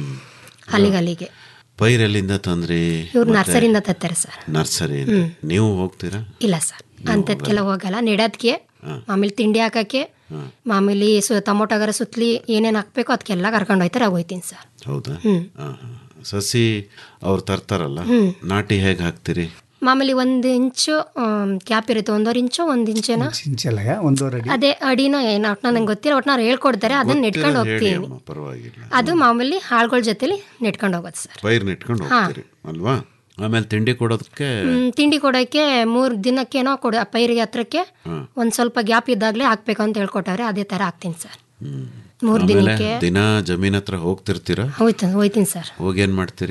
ಅಲ್ಲಿಗೆ ಅಲ್ಲಿಗೆ ಪೈರೆಲ್ಲಿಂದ ತಂದ್ರಿ ಇವ್ರು ನರ್ಸರಿಯಿಂದ ತರ್ತಾರೆ ಸರ್ ನರ್ಸರಿ ನೀವು ಹೋಗ್ತೀರಾ ಇಲ್ಲ ಸರ್ ಅಂಥದ್ಕೆಲ್ಲ ಹೋಗಲ್ಲ ನೆಡೋದಕ್ಕೆ ಮಾಮೂಲಿ ತಿಂಡಿ ಹಾಕಕ್ಕೆ ಮಾಮೂಲಿ ಸು ಟೊಮೊಟೊಗರ ಸುತ್ತಲಿ ಏನೇನು ಹಾಕ್ಬೇಕು ಅದಕ್ಕೆಲ್ಲ ಕರ್ಕೊಂಡು ಹೋಯ್ತಾರೆ ಹೋಗ್ತೀನಿ ಸರ್ ಹೌದಾ ಆ, ಆ. ಸಸಿ ಅವ್ರು ತರ್ತಾರಲ್ಲ ನಾಟಿ ಹೇಗೆ ಹಾಕ್ತೀರಿ ಮಾಮೂಲಿ ಒಂದು ಇಂಚು ಕ್ಯಾಪ್ ಇರುತ್ತೆ ಒಂದೂವರೆ ಇಂಚು ಒಂದು ಇಂಚೇನೋ ಚಿಂಚಲಯ ಒಂದೂವರೆ ಅಡಿ ಅದೇ ಅಡಿನೋ ಏನೋ ಒಟ್ಟು ನಂಗೆ ಗೊತ್ತಿಲ್ಲ ಒಟ್ಟು ಹೇಳ್ಕೊಡ್ತಾರೆ ಅದನ್ನ ನೆಟ್ಕೊಂಡು ಹೇಳಿ ಹೋಗ್ತೀನಿ ಅಮ್ಮ ಪರವಾಗಿಲ್ಲ ಅದು ಮಾಮೂಲಿ ಆಳ್ಗಳ ಜೊತೆಲಿ ನೆಟ್ಕೊಂಡು ಹೋಗೋದು ಸರ್ ಪೈರ್ ನೆಟ್ಕೊಂಡು ಹೋಗ್ತೀರಿ ಅಲ್ವಾ ಆಮೇಲೆ ತಿಂಡಿ ಕೊಡೋದಕ್ಕೆ ಹ್ಮ್, ತಿಂಡಿ ಕೊಡೋಕ್ಕೆ ಮೂರು ದಿನಕ್ಕೇನೋ ಕೊಡ ಪೈರಿಗೆ ಹತ್ರಕ್ಕೆ ಒಂದು ಸ್ವಲ್ಪ ಗ್ಯಾಪ್ ಇದ್ದಾಗಲೇ ಹಾಕ್ಬೇಕು ಅಂತ ಹೇಳ್ಕೊಟ್ಟವ್ರೆ ಅದೇ ಥರ ಹಾಕ್ತೀನಿ ಸರ್ ಮೂರು ಆಮೇಲೆ ದಿನಕ್ಕೆ ದಿನ ಜಮೀನ್ ಹತ್ರ ಹೋಗ್ತಿರ್ತೀರಾ ಹೋಯ್ತು ಹೋಯ್ತೀನಿ ಸರ್ ಹೋಗಿ ಏನ್ ಮಾಡ್ತೀರಿ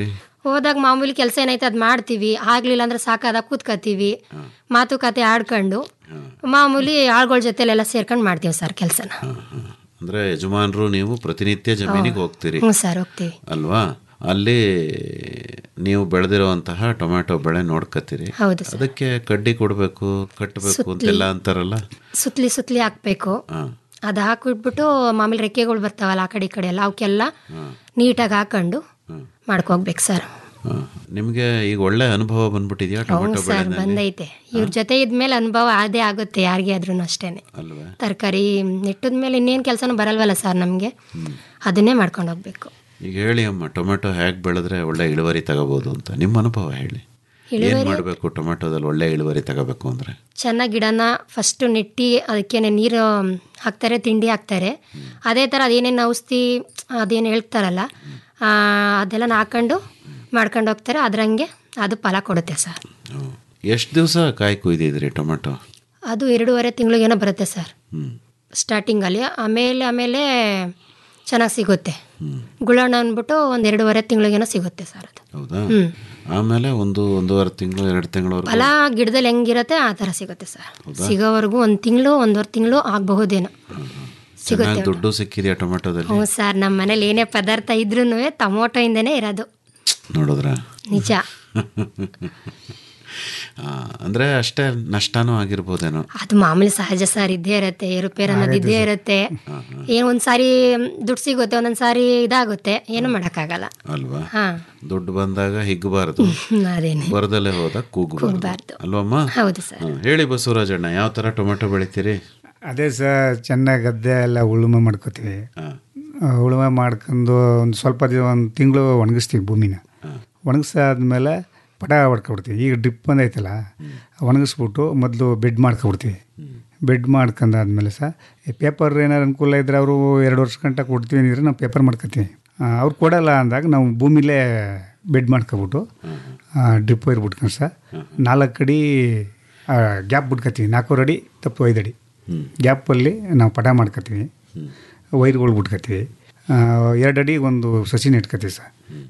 ಹೋದಾಗ ಮಾಮೂಲಿ ಕೆಲಸ ಏನೈತೆ ಅದು ಮಾಡ್ತೀವಿ ಆಗ್ಲಿಲ್ಲ ಅಂದ್ರೆ ಸಾಕಾದಾಗ ಕೂತ್ಕೋತೀವಿ ಮಾತುಕತೆ ಆಡ್ಕೊಂಡು ಮಾಮೂಲಿ ಆಳ್ಗಳ ಜೊತೆಲೆಲ್ಲ ಸೇರ್ಕೊಂಡು ಮಾಡ್ತೀವಿ ಸರ್ ಕೆಲಸನ ಹಾ, ಹಾ. ಅಂದ್ರೆ ಯಜಮಾನರು ನೀವು ಪ್ರತಿನಿತ್ಯ ಜಮೀನಿಗೆ ಹೋಗ್ತೀರಿ ಹ್ಞೂ ಸರ್ ಹೋಗ್ತೀವಿ ಅಲ್ವಾ ಅಲ್ಲಿ ನೀವು ಬೆಳೆದಿರುವಂತಹ ಟೊಮ್ಯಾಟೊ ಬೆಳೆ ನೋಡ್ಕತ್ತೀರಿ ಹೌದು ಸರ್ ಅದಕ್ಕೆ ಕಡ್ಡಿ ಕೊಡಬೇಕು ಕಟ್ಟಬೇಕು ಅಂತೆಲ್ಲ ಅಂತಾರಲ್ಲ ಸುತ್ತಲಿ ಸುತ್ತಲಿ ಹಾಕ್ಬೇಕು ಹಾ ಅದು ಹಾಕಿಬಿಟ್ಬಿಟ್ಟು ಮಾಮೂಲಿ ರೆಕ್ಕೆಗಳು ಬರ್ತಾವಲ್ಲ ಆ ಕಡೆ ಈ ಕಡೆ ಎಲ್ಲ ಅವಕ್ಕೆಲ್ಲ ನೀಟಾಗಿ ಹಾಕೊಂಡು ಮಾಡ್ಕೋಗ್ಬೇಕು ಸರ್ ಹಾ. ನಿಮ್ಗೆ ಈಗ ಒಳ್ಳೆ ಅನುಭವ ಬಂದ್ಬಿಟ್ಟಿದ್ಯಾ ಹ್ಞೂ ಟೊಮೆಟೊ ಸರ್ ಬೆಳೆನಲ್ಲಿ ಬಂದೈತೆ ಇವ್ರ ಜೊತೆ ಇದ್ಮೇಲೆ ಅನುಭವ ಅದೇ ಆಗುತ್ತೆ ಯಾರಿಗೆ ಆದ್ರೂ ಅಷ್ಟೇನೆ ಅಲ್ವೇ ತರಕಾರಿ ನೆಟ್ಟದ ಮೇಲೆ ಇನ್ನೇನು ಕೆಲಸನೂ ಬರಲ್ವಲ್ಲ ಸರ್ ನಮಗೆ ಅದನ್ನೇ ಮಾಡ್ಕೊಂಡು ಹೋಗ್ಬೇಕು ಈಗ ಹೇಳಿ ಅಮ್ಮ ಟೊಮೆಟೊ ಹೇಗೆ ಬೆಳೆದ್ರೆ ಒಳ್ಳೆ ಇಳುವರಿ ತಗೋಬಹುದು ಅಂತ ನಿಮ್ಮ ಅನುಭವ ಹೇಳಿ ಏನ್ ಮಾಡಬೇಕು ಟೊಮೆಟೊದಲ್ಲಿ ಒಳ್ಳೆ ಇಳುವರಿ ತಗೋಬೇಕು ಅಂದ್ರೆ ಚೆನ್ನಾಗಿ ಗಿಡನ ಫಸ್ಟು ನೆಟ್ಟಿ ಅದಕ್ಕೇನೆ ನೀರು ಹಾಕ್ತಾರೆ ತಿಂಡಿ ಹಾಕ್ತಾರೆ ಅದೇ ಥರ ಅದೇನೇನು ಔಷಧಿ ಅದೇನು ಹೇಳ್ತಾರಲ್ಲ ಆ, ಅದೆಲ್ಲ ಹಾಕೊಂಡು ಮಾಡ್ಕೊಂಡು ಹೋಗ್ತಾರೆ ಅದ್ರಂಗೆ ಅದು ಫಲ ಕೊಡುತ್ತೆ ಸರ್ ಎಷ್ಟು ದಿವಸ ಕಾಯಿ ಕುಯ್ದಿದ್ರಿ ಟೊಮೆಟೊ ಅದು ಎರಡೂವರೆ ತಿಂಗಳಿಗೇನೋ ಬರುತ್ತೆ ಸರ್ ಹ್ಮ್ ಸ್ಟಾರ್ಟಿಂಗಲ್ಲಿ ಆಮೇಲೆ ಆಮೇಲೆ ಚೆನ್ನಾಗಿ ಸಿಗುತ್ತೆ ಗುಳಣ್ಣ ಅಂದ್ಬಿಟ್ಟು ಒಂದು ಎರಡೂವರೆ ತಿಂಗಳಿಗೇನೋ ಸಿಗುತ್ತೆ ಸರ್ ಅದು ಹೌದಾ ಆಮೇಲೆ ಒಂದು ಒಂದೂವರೆ ತಿಂಗಳು ಎರಡು ತಿಂಗಳವರೆಗೂ ಫಲ ಗಿಡದಲ್ಲಿ ಹೆಂಗಿರುತ್ತೆ ಆ ಥರ ಸಿಗುತ್ತೆ ಸರ್ ಸಿಗೋವರೆಗೂ ಒಂದು ತಿಂಗಳು ಒಂದೂವರೆ ತಿಂಗಳು ಆಗಬಹುದೇನೋ ಚೆನ್ನಾಗಿ ದುಡ್ಡು ಸಿಕ್ಕಿದೆಯಾ ಟೊಮೆಟೊದಲ್ಲಿ ಹ್ಞೂ ಸರ್ ನಮ್ಮ ಮನೇಲಿ ಏನೇ ಪದಾರ್ಥ ಇದ್ರೂ ಟೊಮೊಟೊಯಿಂದನೇ ಇರೋದು ನೋಡಿದ್ರ ನಿಜ ಅಂದ್ರೆ ಅಷ್ಟೇ ನಷ್ಟನೂ ಆಗಿರ್ಬೋದೇನೋ ಅದು ಮಾಮೂಲಿ ಸಹಜ ಸರ್ ಇದ್ದೇ ಇರುತ್ತೆ ಏರುಪೇರು ಅನ್ನೋದು ಇದ್ದೇ ಇರುತ್ತೆ ಏನು ಒಂದು ಸಾರಿ ದುಡ್ಡು ಸಿಗುತ್ತೆ ಒಂದೊಂದು ಸಾರಿ ಇದಾಗುತ್ತೆ ಏನು ಮಾಡೋಕ್ಕಾಗಲ್ಲ ಅಲ್ವಾ ಹಾಂ ದುಡ್ಡು ಬಂದಾಗ ಹಿಗ್ಬಾರ್ದು ಅದೇನೆ ಬರದಲ್ಲೇ ಹೋದಾಗ ಕೂಗಬಾರ್ದು ಕೂಗ್ಬಾರ್ದು. ಅಲ್ವಮ್ಮ ಹೌದು ಸರ್ ಹಾ, ಹೇಳಿ ಬಸವರಾಜಣ್ಣ ಯಾವ ತರ ಟೊಮೆಟೊ ಬೆಳಿತೀರಿ ಅದೇ ಸರ್ ಚೆನ್ನಾಗಿ ಗದ್ದೆ ಎಲ್ಲ ಉಳುಮೆ ಮಾಡ್ಕೋತೀವಿ ಹಾ, ಆ, ಉಳುಮೆ ಮಾಡ್ಕೊಂಡು ಒಂದು ಸ್ವಲ್ಪ ದಿನ ಒಂದು ತಿಂಗಳು ಒಣಗಿಸ್ತೀವಿ ಭೂಮಿನ ಒಣಗಿಸಾದ್ಮೇಲೆ ಪಟ ಹೊಡ್ಕೊಬಿಡ್ತೀವಿ ಈಗ ಡ್ರಿಪ್ ಬಂದೈತಲ್ಲ ಒಣಗಿಸ್ಬಿಟ್ಟು ಮೊದಲು ಬೆಡ್ ಮಾಡ್ಕೊಬಿಡ್ತೀವಿ ಬೆಡ್ ಮಾಡ್ಕೊಂಡಾದ್ಮೇಲೆ ಸಹ ಪೇಪರ್ ಏನಾರು ಅನುಕೂಲ ಇದ್ದರೆ ಅವರು ಎರಡು ವರ್ಷ ಗಂಟ ಕೊಡ್ತೀವಿ ಅಂದ್ರೆ ನಾವು ಪೇಪರ್ ಮಾಡ್ಕೊತೀವಿ ಅವ್ರು ಕೊಡಲ್ಲ ಅಂದಾಗ ನಾವು ಭೂಮಿಲೇ ಬೆಡ್ ಮಾಡ್ಕೊಬಿಟ್ಟು ಡ್ರಿಪ್ ವೈರ್ ಬಿಟ್ಕೊಂಡು ಸಹ ನಾಲ್ಕು ಅಡಿ ಗ್ಯಾಪ್ ಬಿಟ್ಕೊತೀವಿ ನಾಲ್ಕೂವರೆ ಅಡಿ ತಪ್ಪು ಐದು ಅಡಿ ಗ್ಯಾಪಲ್ಲಿ ನಾವು ಪಟ ಮಾಡ್ಕೊತೀವಿ ವೈರ್ಗಳು ಬಿಟ್ಕೊತೀವಿ ಎರಡು ಅಡಿ ಒಂದು ಸಸಿ ನೆಟ್ಕೊತೀವಿ ಸರ್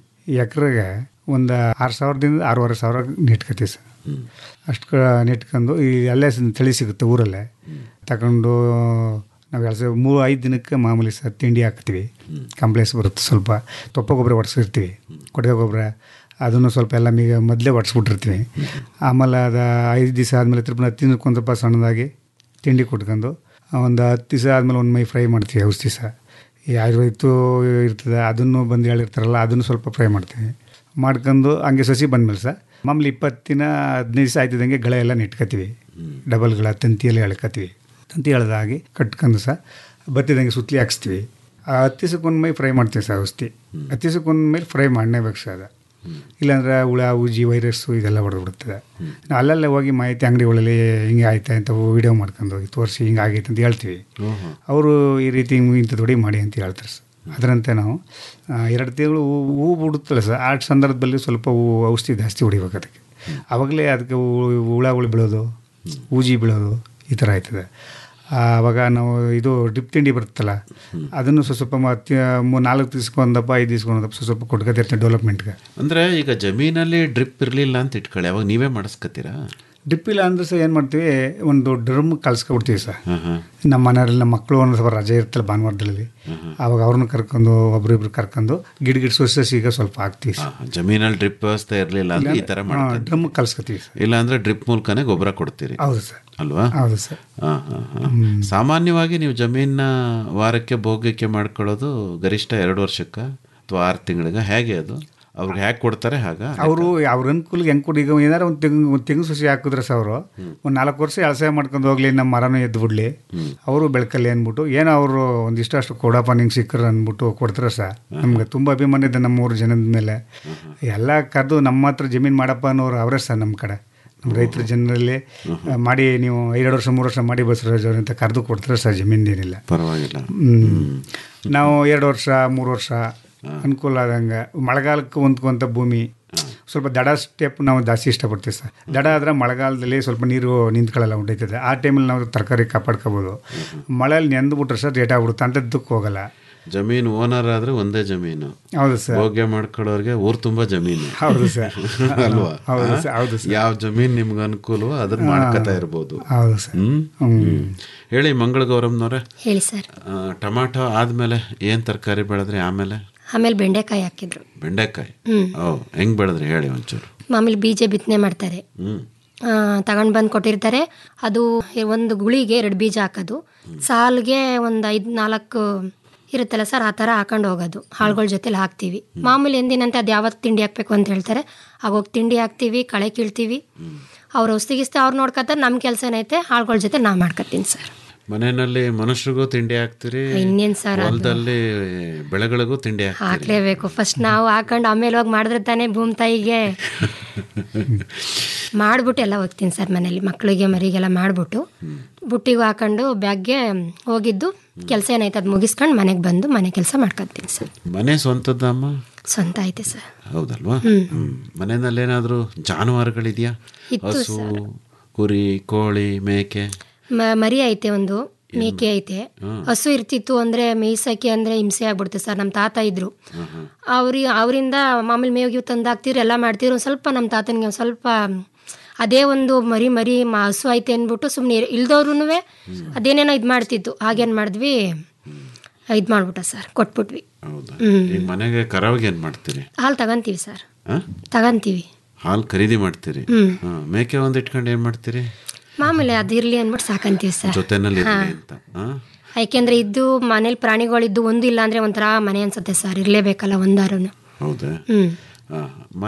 ಎಕರೆಗೆ ಒಂದು ಆರು ಸಾವಿರದಿಂದ ಆರೂವರೆ ಸಾವಿರ ನೆಟ್ಕೊತೀವಿ ಸರ್ ಅಷ್ಟು ಕ ನೆಟ್ಕೊಂಡು ಈ ಅಲ್ಲೇ ಸ- ತಳಿ ಸಿಗುತ್ತೆ ಊರಲ್ಲೇ ತಗೊಂಡು ನಾವು ಎರಡು ಸಾವಿರ ಮೂರು ಐದು ದಿನಕ್ಕೆ ಮಾಮೂಲಿ ಸರ್ ತಿಂಡಿ ಹಾಕ್ತೀವಿ ಕಾಂಪ್ಲೆಕ್ಸ್ ಬರುತ್ತೆ ಸ್ವಲ್ಪ ತೊಪ್ಪ ಗೊಬ್ಬರ ಹೊಡ್ಸಿರ್ತೀವಿ ಕೊಟ್ಟಿಗೆ ಗೊಬ್ಬರ ಅದನ್ನು ಸ್ವಲ್ಪ ಎಲ್ಲ ಮೀಗ ಮೊದಲೇ ಹೊಡ್ಸ್ಬಿಟ್ಟಿರ್ತೀವಿ ಆಮೇಲೆ ಅದು ಐದು ದಿವಸ ಆದಮೇಲೆ ತಿರ್ಪಿ ಹತ್ತು ದಿನಕ್ಕೆ ಒಂದು ಸ್ವಲ್ಪ ಸಣ್ಣದಾಗಿ ತಿಂಡಿ ಕೊಟ್ಕೊಂಡು ಒಂದು ಹತ್ತು ದಿವಸ ಆದಮೇಲೆ ಒಂದು ಮೈ ಫ್ರೈ ಮಾಡ್ತೀವಿ ಔಷಧಿ ದಿವಸ ಈ ಆಯುರ್ವೇದಿತ್ತು ಇರ್ತದೆ ಅದನ್ನು ಬಂದು ಹೇಳಿರ್ತಾರಲ್ಲ ಅದನ್ನು ಸ್ವಲ್ಪ ಫ್ರೈ ಮಾಡ್ತೀವಿ ಮಾಡ್ಕೊಂಡು ಹಂಗೆ ಸಸಿ ಬಂದಮೇಲೆ ಸರ್ ಮಾಮೂಲಿ ಇಪ್ಪತ್ತು ದಿನ ಹದಿನೈದು ದಿವಸ ಆಯ್ತಿದಂಗೆ ಗಳ ಎಲ್ಲ ನೆಟ್ಕೋತೀವಿ ಡಬಲ್ ಗಳ ತಂತಿಯಲ್ಲಿ ಎಳ್ಕೊತೀವಿ ತಂತಿ ಎಳ್ದಾಗಿ ಕಟ್ಕೊಂಡು ಸಹ ಬತ್ತಿದಂಗೆ ಸುತ್ತಲಿ ಹಾಕ್ಸ್ತೀವಿ ಆ ಹತ್ತು ದಿವಸಕ್ಕೊಂದು ಮೈ ಫ್ರೈ ಮಾಡ್ತೀವಿ ಸರ್ ಔಷಧಿ ಹತ್ತು ದಿವಸಕ್ಕೊಂದು ಮೇಲೆ ಫ್ರೈ ಮಾಡಲೇಬೇಕು ಸರ್ ಅದು ಇಲ್ಲಾಂದ್ರೆ ಹುಳ ಉಜಿ ವೈರಸ್ಸು ಇದೆಲ್ಲ ಹೊಡೆದ್ಬಿಡ್ತದೆ ನಾವು ಅಲ್ಲಲ್ಲೇ ಹೋಗಿ ಮಾಹಿತಿ ಅಂಗಡಿಗಳಲ್ಲಿ ಹಿಂಗೆ ಆಯ್ತಾ ಅಂತ ವಿಡಿಯೋ ಮಾಡ್ಕೊಂಡು ಹೋಗಿ ತೋರಿಸಿ ಹಿಂಗೆ ಆಗೈತೆ ಅಂತ ಹೇಳ್ತೀವಿ ಅವರು ಈ ರೀತಿ ಹಿಂಗ್ ಇಂಥ ದೊಡ್ಡಿ ಮಾಡಿ ಅಂತ ಹೇಳ್ತಾರೆ ಸರ್ ಅದರಂತೆ ನಾವು ಆ, ಎರಡು ತಿಂಗಳು ಹೂ- ಹೂ ಬಿಡುತ್ತಲ್ಲ ಸರ್ ಆ ಸಂದರ್ಭದಲ್ಲಿ ಸ್ವಲ್ಪ ಹೂ ಔಷಧಿ ಜಾಸ್ತಿ ಹೊಡಿಬೇಕು ಅದಕ್ಕೆ ಆವಾಗಲೇ ಅದಕ್ಕೆ ಹೂ- ಹುಳಗಳು ಬೀಳೋದು ಊಜಿ ಬೀಳೋದು ಈ ಥರ ಆಯ್ತದೆ ಆವಾಗ ನಾವು ಇದು ಡಿಪ್ ತಿಂಡಿ ಬರುತ್ತಲ್ಲ ಅದನ್ನು ಸ್ವಲ್ಪ ಸ್ವಲ್ಪ ಮತ್ತೆ ಮೂ- ನಾಲ್ಕು ದಿವ್ಸಕ್ಕೊಂದಪ್ಪ ಐದು ದಿವ್ಸಕ್ಕೊಂದಪ್ಪ ಸ್ವಲ್ಪ ಸ್ವಲ್ಪ ಕೊಟ್ಕೊತಿರ್ತೀವಿ ಡೆವಲಪ್ಮೆಂಟ್ಗೆ ಅಂದ್ರೆ ಈಗ ಜಮೀನಲ್ಲಿ ಡ್ರಿಪ್ ಇರ್ಲಿಲ್ಲ ಅಂತ ಇಟ್ಕೊಳ್ಳಿ ಅವಾಗ ನೀವೇ ಮಾಡಿಸ್ಕತ್ತೀರಾ ಡ್ರಿಪ್ ಇಲ್ಲ ಅಂದ್ರೆ ಸಹ ಏನು ಮಾಡ್ತೀವಿ ಒಂದು ಡ್ರಮ್ ಕಳ್ಸ್ಕೊಬಿಡ್ತೀವಿ ಸರ್ ಹಾ ಹಾ ನಮ್ಮ ಮನೆಯವರೆಲ್ಲ ನಮ್ಮ ಮಕ್ಕಳು ಒಂದು ಸ್ವಲ್ಪ ರಜೆ ಇರ್ತಲ್ಲ ಭಾನುವಾರದಲ್ಲಿ ಆವಾಗ ಅವ್ರನ್ನ ಕರ್ಕೊಂಡು ಒಬ್ರಿಬ್ರು ಕರ್ಕೊಂಡು ಗಿಡ ಗಿಡ ಸೊಸೆ ಈಗ ಸ್ವಲ್ಪ ಹಾಕ್ತೀವಿ ಹಾ, ಜಮೀನಲ್ಲಿ ಡ್ರಿಪ್ ವ್ಯವಸ್ಥೆ ಇರ್ಲಿಲ್ಲ ಅಂದ್ರೆ ಈ ತರ ಮಾಡ್ತಾರೆ ಡ್ರಮ್ ಕಳ್ಸ್ಕೊತೀವಿ ಸರ್ ಇಲ್ಲ ಅಂದ್ರೆ ಡ್ರಿಪ್ ಮೂಲಕನೇ ಗೊಬ್ಬರ ಕೊಡ್ತೀರಿ ಹೌದು ಸರ್ ಅಲ್ವಾ ಹೌದು ಸರ್ ಹಾ, ಹಾ, ಹಾ. ಸಾಮಾನ್ಯವಾಗಿ ನೀವು ಜಮೀನ ವಾರಕ್ಕೆ ಭೋಗ್ಯಕ್ಕೆ ಮಾಡ್ಕೊಳ್ಳೋದು ಗರಿಷ್ಠ ಎರಡು ವರ್ಷಕ್ಕ ಅಥವಾ ಆರು ತಿಂಗಳಿಗೆ ಹೇಗೆ ಅದು ಅವ್ರಿಗೆ ಹೇಗೆ ಕೊಡ್ತಾರೆ ಹಾಗ ಅವರು ಅವ್ರ ಅನುಕೂಲಕ್ಕೆ ಹೆಂಗೆ ಕೊಡಿ ಈಗ ಏನಾರು ಒಂದು ತೆಂಗು ಒಂದು ತೆಂಗು ಸಸಿ ಹಾಕಿದ್ರೆ ಸಹ ಅವರು ಒಂದು ನಾಲ್ಕು ವರ್ಷ ಎಳಸೆ ಮಾಡ್ಕೊಂಡು ಹೋಗ್ಲಿ ನಮ್ಮ ಮರನೂ ಎದ್ದು ಬಿಡ್ಲಿ ಅವರು ಬೆಳಕಲ್ಲಿ ಅಂದ್ಬಿಟ್ಟು ಏನೋ ಅವರು ಒಂದಿಷ್ಟು ಅಷ್ಟು ಕೊಡಪ್ಪ ನಿಂಗೆ ಸಿಕ್ಕರು ಅಂದ್ಬಿಟ್ಟು ಕೊಡ್ತಾರೆ ಸಹ ನಮ್ಗೆ ತುಂಬ ಅಭಿಮಾನ ಇದೆ ನಮ್ಮ ಊರು ಜನದ ಮೇಲೆ ಎಲ್ಲ ಕರೆದು ನಮ್ಮ ಹತ್ರ ಜಮೀನು ಮಾಡಪ್ಪ ಅನ್ನೋರು ಅವರೇ ಸಹ ನಮ್ಮ ಕಡೆ ನಮ್ಮ ರೈತರ ಜನರಲ್ಲಿ ಮಾಡಿ ನೀವು ಎರಡು ವರ್ಷ ಮೂರು ವರ್ಷ ಮಾಡಿ ಬಸವರಾಜ್ ಅವ್ರು ಅಂತ ಕರೆದು ಕೊಡ್ತಾರೆ ಸರ್ ಜಮೀನೇನಿಲ್ಲ ಪರವಾಗಿಲ್ಲ ಹ್ಮ್. ನಾವು ಎರಡು ವರ್ಷ ಮೂರು ವರ್ಷ ಅನುಕೂಲ ಆದಂಗೆ ಮಳೆಗಾಲಕ್ಕೆ ಹೊಂದ್ಕೊಂತ ಭೂಮಿ ಸ್ವಲ್ಪ ದಡ ಸ್ಟೆಪ್ ನಾವು ಜಾಸ್ತಿ ಇಷ್ಟಪಡ್ತೀವಿ ಸರ್ ದಡ ಆದರೆ ಮಳೆಗಾಲದಲ್ಲಿ ಸ್ವಲ್ಪ ನೀರು ನಿಂತ್ಕೊಳ್ಳಲ್ಲ ಹೊಂಟೈತದೆ ಆ ಟೈಮಲ್ಲಿ ನಾವು ತರಕಾರಿ ಕಾಪಾಡ್ಕೋಬೋದು ಮಳೆಯಲ್ಲಿ ನೆಂದ್ಬಿಟ್ರೆ ಸರ್ ರೇಟ್ ಆಗ್ಬಿಡುತ್ತೆ ಅಂಥದ್ದಕ್ಕೆ ಹೋಗಲ್ಲ ಜಮೀನು ಓನರ್ ಆದ್ರೆ ಒಂದೇ ಜಮೀನು ಹೌದು ಸರ್ ಭೋಗ್ಯ ಮಾಡ್ಕೊಳ್ಳೋರ್ಗೆ ಊರ್ ತುಂಬಾ ಜಮೀನು ಹೌದು ಸರ್ ಅಲ್ವಾ ಹೌದು ಆ? ಸರ್ ಹೌದು ಸರ್ ಯಾವ ಜಮೀನ್ ನಿಮ್ಗೆ ಅನುಕೂಲವೋ ಅದನ್ನ ಮಾಡ್ಕೊತಾ ಇರ್ಬೋದು ಹೌದು ಸರ್ ಹ್ಮ್ ಹ್ಮ್. ಹೇಳಿ ಮಂಗಳ ಗೌರಮ್ನವ್ರೆ ಹೇಳಿ ಸರ್ ಆ, ಟೊಮಾಟೊ ಆದ್ಮೇಲೆ ಏನ್ ತರಕಾರಿ ಬೆಳೆದ್ರಿ ಆಮೇಲೆ ಆಮೇಲೆ ಬೆಂಡೆಕಾಯಿ ಹಾಕಿದ್ರು ಬೆಂಡೆಕಾಯಿ ಹ್ಮ್. ಓ ಹೆಂಗ್ ಬೆಳೆದ್ರಿ ಹೇಳಿ ಒಂಚೂರು ಮಾಮೂಲಿ ಬೀಜ ಬಿತ್ತನೆ ಮಾಡ್ತಾರೆ ಹ್ಮ್ ತಗೊಂಡು ಬಂದು ಕೊಟ್ಟಿರ್ತಾರೆ ಅದು ಒಂದು ಗುಳಿಗೆ ಎರಡು ಬೀಜ ಹಾಕೋದು ಸಾಲ್ಗೆ ಒಂದು ಐದು ನಾಲ್ಕು ಇರುತ್ತಲ್ಲ ಸರ್ ಆ ಥರ ಹಾಕೊಂಡು ಹೋಗೋದು ಆಳುಗಳ ಜೊತೆಲಿ ಹಾಕ್ತೀವಿ ಮಾಮೂಲಿ ಎಂದಿನಂತೆ ಅದು ಯಾವತ್ತು ತಿಂಡಿ ಹಾಕ್ಬೇಕು ಅಂತ ಹೇಳ್ತಾರೆ ಆಗೋಗಿ ತಿಂಡಿ ಹಾಕ್ತೀವಿ ಕಳೆ ಕೀಳ್ತೀವಿ ಅವ್ರು ಔಷಧಿ ಗಿಸ್ತಿ ಅವ್ರು ನೋಡ್ಕೊತಾರೆ ನಮ್ಮ ಕೆಲಸ ಏನೈತೆ ಆಳುಗಳ ಜೊತೆ ನಾ ಮಾಡ್ಕೊತೀನಿ ಸರ್ ಮನೆಯಲ್ಲಿ ಮನುಷ್ಯರಿಗೂ ತಿಂಡಿ ಹಾಕ್ತಿರಿ ಇನ್ನೇನು ಸರ್ ಅದು ಹೊಲದಲ್ಲಿ ಬೆಳೆಗಳಿಗೂ ತಿಂಡಿ ಹಾಕ್ತಿರಿ ಹಾಕ್ಲೇಬೇಕು ಫಸ್ಟ್ ನಾವು ಹಾಕೊಂಡು ಆಮೇಲೆ ಹೋಗಿ ಮಾಡಿದ್ರೆ ತಾನೇ ಭೂಮಿ ತಾಯಿಗೆ ಮಾಡ್ಬಿಟ್ಟು ಎಲ್ಲ ಹೋಗ್ತೀನಿ ಸರ್ ಮನೇಲಿ ಮಕ್ಕಳಿಗೆ ಮರಿಗೆಲ್ಲ ಮಾಡಿಬಿಟ್ಟು ಬುಟ್ಟಿಗೆ ಹಾಕೊಂಡು ಬ್ಯಾಗ್ಗೆ ಹೋಗಿದ್ದು ಕೆಲಸ ಏನೈತೆ ಅದು ಮುಗಿಸ್ಕೊಂಡು ಮನೆಗೆ ಬಂದು ಮನೆ ಕೆಲಸ ಮಾಡ್ಕೊತೀನಿ ಸರ್ ಮನೆ ಸ್ವಂತದ್ದಮ್ಮ ಸ್ವಂತ ಐತೆ ಸರ್ ಹೌದಲ್ವಾ ಹ್ಮ್ ಮನೆಯಲ್ಲಿ ಏನಾದ್ರೂ ಜಾನುವಾರುಗಳಿದ್ಯಾ ಇತ್ತು ಹಸು ಕುರಿ ಕೋಳಿ ಮೇಕೆ ಮ- ಮರಿ ಐತೆ ಒಂದು ಮೇಕೆ ಐತೆ ಹಸು ಇರ್ತಿತ್ತು ಅಂದರೆ ಮೇಯ್ಸಕ್ಕೆ ಅಂದರೆ ಹಿಂಸೆ ಆಗ್ಬಿಡ್ತು ಸರ್ ನಮ್ಮ ತಾತ ಇದ್ರು ಅವ್ರಿ ಅವರಿಂದ ಮಾಮೂಲಿ ಮೇವು ಗೀವು ತಂದು ಹಾಕ್ತಿರು ಎಲ್ಲ ಮಾಡ್ತಿರು ಒಂದು ಸ್ವಲ್ಪ ನಮ್ಮ ತಾತನಿಗೆ ಒಂದು ಸ್ವಲ್ಪ ಅದೇ ಒಂದು ಮರಿ ಮರಿ ಮ ಹಸು ಐತೆ ಅಂದ್ಬಿಟ್ಟು ಸುಮ್ಮನೆ ಇಲ್ದವ್ರು ಅದೇನೇನೋ ಇದು ಮಾಡ್ತಿತ್ತು ಹಾಗೇನು ಮಾಡಿದ್ವಿ ಇದು ಮಾಡ್ಬಿಟ್ಟ ಸರ್ ಕೊಟ್ಬಿಟ್ವಿ ಹೌದಾ ಈಗ ಮನೆಗೆ ಕರಾವಿಗೆ ಏನ್ ಮಾಡ್ತೀರಿ ಹಾಲು ತಗೊಂತೀವಿ ಸರ್ ಆ? ತಗೊಂತೀವಿ ಹಾಲು ಖರೀದಿ ಮಾಡ್ತೀರಿ ಹ್ಮ್. ಹಾ, ಮೇಕೆ ಒಂದ್ ಇಟ್ಕೊಂಡು ಏನ್ ಮಾಡ್ತೀರಿ ಮಾಮೂಲಿ ಅದಿರಲಿ ಅಂದ್ಬಿಟ್ಟು ಸಾಕಂತೀವಿ ಸರ್ ಜೊತೆನಲ್ಲಿ ಇರ್ಲಿ ಅಂತ ಆ? ಯಾಕೆಂದ್ರೆ ಇದ್ದು ಮನೇಲಿ ಪ್ರಾಣಿಗಳಿದ್ದು ಒಂದು ಇಲ್ಲ ಅಂದ್ರೆ ಒಂಥರ ಮನೆ ಅನ್ಸುತ್ತೆ ಸರ್ ಇರಲೇಬೇಕಲ್ಲ ಒಂದಾರು ಹೌದಾ ಹ್ಮ್ ಆ,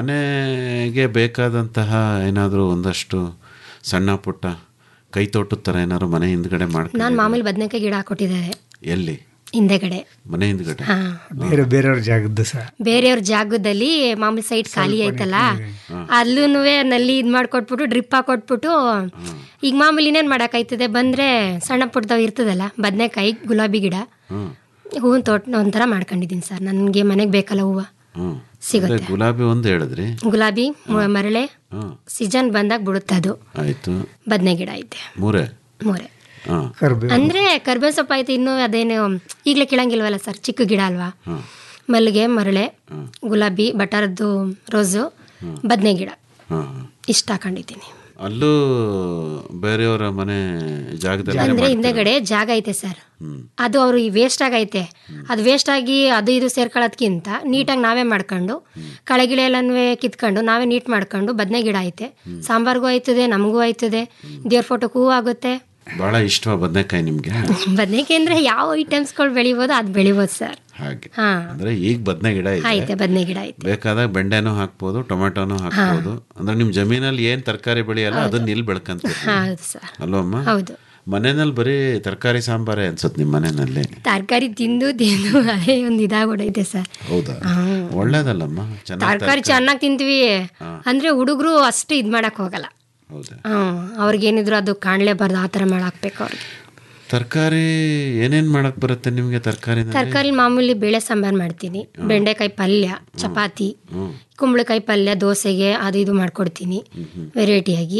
ಮನೆಗೆ ಬೇಕಾದಂತಹ ಏನಾದರೂ ಒಂದಷ್ಟು ಸಣ್ಣ ಪುಟ್ಟ ಕೈ ತೋಟದ ಥರ ಏನಾದ್ರು ಮನೆ ಹಿಂದ್ಗಡೆ ಮಾಡ್ಕೊಂಡು ನಾನು ಮಾಮೂಲಿ ಬದನೆಕಾಯಿ ಗಿಡ ಹಾಕೊಟ್ಟಿದ್ದಾರೆ ಎಲ್ಲಿ ಹಿಂದೆಗಡೆ ಮನೆ ಹಿಂದ್ಗಡೆ ಹಾ ಬೇರೆ ಬೇರೆಯವ್ರ ಜಾಗದ್ದು ಸರ್ ಬೇರೆಯವ್ರ ಜಾಗದಲ್ಲಿ ಮಾಮೂಲಿ ಸೈಡ್ ಖಾಲಿ ಐತಲ್ಲ ಅಲ್ಲೂ ನಲ್ಲಿ ಇದ್ ಮಾಡ್ಕೊಟ್ಬಿಟ್ಟು ಡ್ರಿಪ್ ಹಾಕೊಟ್ಬಿಟ್ಟು ಈಗ ಮಾಮೂಲಿ ಇನ್ನೇನ್ ಮಾಡಕ್ಕಾಯ್ತದೆ ಬಂದ್ರೆ ಸಣ್ಣ ಪುಟ್ಟದವ್ ಇರ್ತದಲ್ಲ ಬದನೆಕಾಯಿ ಗುಲಾಬಿ ಗಿಡ ಹ್ಮ್ ಹೂವಿನ ತೋಟ ಒಂಥರ ಮಾಡ್ಕೊಂಡಿದ್ದೀನಿ ಸರ್ ನನಗೆ ಮನೆಗೆ ಬೇಕಲ್ಲ ಹೂವು ಹ್ಮ್ ಸಿಗುತ್ತೆ. ಅದೇ ಗುಲಾಬಿ ಒಂದು ಹೇಳಿದ್ರಿ ಗುಲಾಬಿ ಮ- ಮರಳೆ ಹ್ಮ್ ಸೀಸನ್ ಬಂದಾಗ ಬಿಡುತ್ತೆ ಅದು ಆಯ್ತು ಬದನೆ ಗಿಡ ಐತೆ ಮೂರೇ ಮೂರೆ ಹಾ ಕರ್ಬೇ ಅಂದ್ರೆ ಕರ್ಬೇವಿನ ಸೊಪ್ಪು ಐತೆ ಇನ್ನೂ ಅದೇನು ಈಗಲೇ ಕೀಳಂಗಿಲ್ವಲ್ಲ ಸರ್ ಚಿಕ್ಕ ಗಿಡ ಅಲ್ವಾ ಮಲ್ಲಿಗೆ ಮರಳೆ ಗುಲಾಬಿ ಬಟಾರದ್ದು ರೋಸು ಬದನೆ ಗಿಡ ಹಾ ಇಷ್ಟ ಹಾಕೊಂಡಿದ್ದೀನಿ ಅಲ್ಲೂ ಬೇರೆಯವರ ಮನೆ ಜಾಗದಲ್ಲಿ ಅಂದ್ರೆ ಹಿಂದೆಗಡೆ ಜಾಗ ಐತೆ ಸರ್ ಅದು ಅವರು ವೇಸ್ಟ್ ಆಗೈತೆ ಅದು ವೇಸ್ಟ್ ಆಗಿ ಅದು ಇದು ಸೇರ್ಕೊಳ್ಳೋದ್ಕಿಂತ ನೀಟಾಗಿ ನಾವೇ ಮಾಡ್ಕೊಂಡು ಕಳೆಗಿಳೆ ಎಲ್ಲನೂ ಕಿತ್ಕೊಂಡು ನಾವೇ ನೀಟ್ ಮಾಡ್ಕೊಂಡು ಬದನೆ ಗಿಡ ಐತೆ ಸಾಂಬಾರ್ಗೂ ಆಯ್ತದೆ ನಮಗೂ ಆಯ್ತದೆ ದೇವ್ರ ಫೋಟೋಕ್ಕೂ ಆಗುತ್ತೆ ಬಹಳ ಇಷ್ಟವಾ ಬದನೆಕಾಯಿ ನಿಮ್ಗೆ ಬದನೆಕಾಯಿ ಅಂದ್ರೆ ಯಾವ ಐಟಮ್ಸ್ಗಳು ಬೆಳಿಬೋದು ಅದು ಬೆಳಿಬೋದು ಸರ್ ಹಾಗೆ ಹಾ ಅಂದ್ರೆ ಈಗ ಬದನೆ ಗಿಡ ಇದೆ ಐತೆ ಬದನೆ ಗಿಡ ಐತೆ ಬೇಕಾದಾಗ ಬೆಂಡೆನೂ ಹಾಕ್ಬೋದು ಟೊಮೆಟೊನೂ ಹಾಕ್ಬೋದು ಅಂದ್ರೆ ನಿಮ್ ಜಮೀನಲ್ಲಿ ಏನ್ ತರಕಾರಿ ಬೆಳೆಯಲ್ಲ ಅದನ್ನ ಇಲ್ಲಿ ಬೆಳ್ಕಂತೀರಿ ಹೌದು ಸರ್ ಅಲ್ವಮ್ಮ ಹೌದು ಮನೆಯಲ್ಲಿ ಬರೀ ತರಕಾರಿ ಸಾಂಬಾರೇ ಅನ್ಸುತ್ತೆ ನಿಮ್ಮ ಮನೆಯಲ್ಲಿ ತರಕಾರಿ ತಿಂದು ತಿಂದು ಅದೇ ಒಂದು ಇದಾಗ್ಬಿಡೈತೆ ಸರ್ ಹೌದಾ ಒಳ್ಳೇದಲ್ಲಮ್ಮ ಚೆನ್ನಾಗಿ ತರಕಾರಿ ಚೆನ್ನಾಗಿ ತಿಂತೀವಿ ಅಂದ್ರೆ ಹುಡುಗರು ಅಷ್ಟು ಇದು ಮಾಡಕ್ ಹೋಗಲ್ಲ ಹೌದಾ ಹ್ಮ್ ಅವ್ರಿಗೇನಿದ್ರು ಅದು ಕಾಣ್ಲೇಬಾರ್ದು ಆ ಥರ ಮಾಡಾಕ್ಬೇಕು ಅವ್ರಿಗೆ ತರಕಾರಿ ಏನೇನ್ ಮಾಡಕ್ ಬರುತ್ತೆ ನಿಮ್ಗೆ ತರಕಾರಿ ತರಕಾರಿ ಮಾಮೂಲಿ ಬೇಳೆ ಸಾಂಬಾರು ಮಾಡ್ತೀನಿ ಬೆಂಡೆಕಾಯಿ ಪಲ್ಯ ಚಪಾತಿ ಕುಂಬಳಕಾಯಿ ಪಲ್ಯ ದೋಸೆಗೆ ಅದು ಇದು ಮಾಡ್ಕೊಡ್ತೀನಿ ವೆರೈಟಿಯಾಗಿ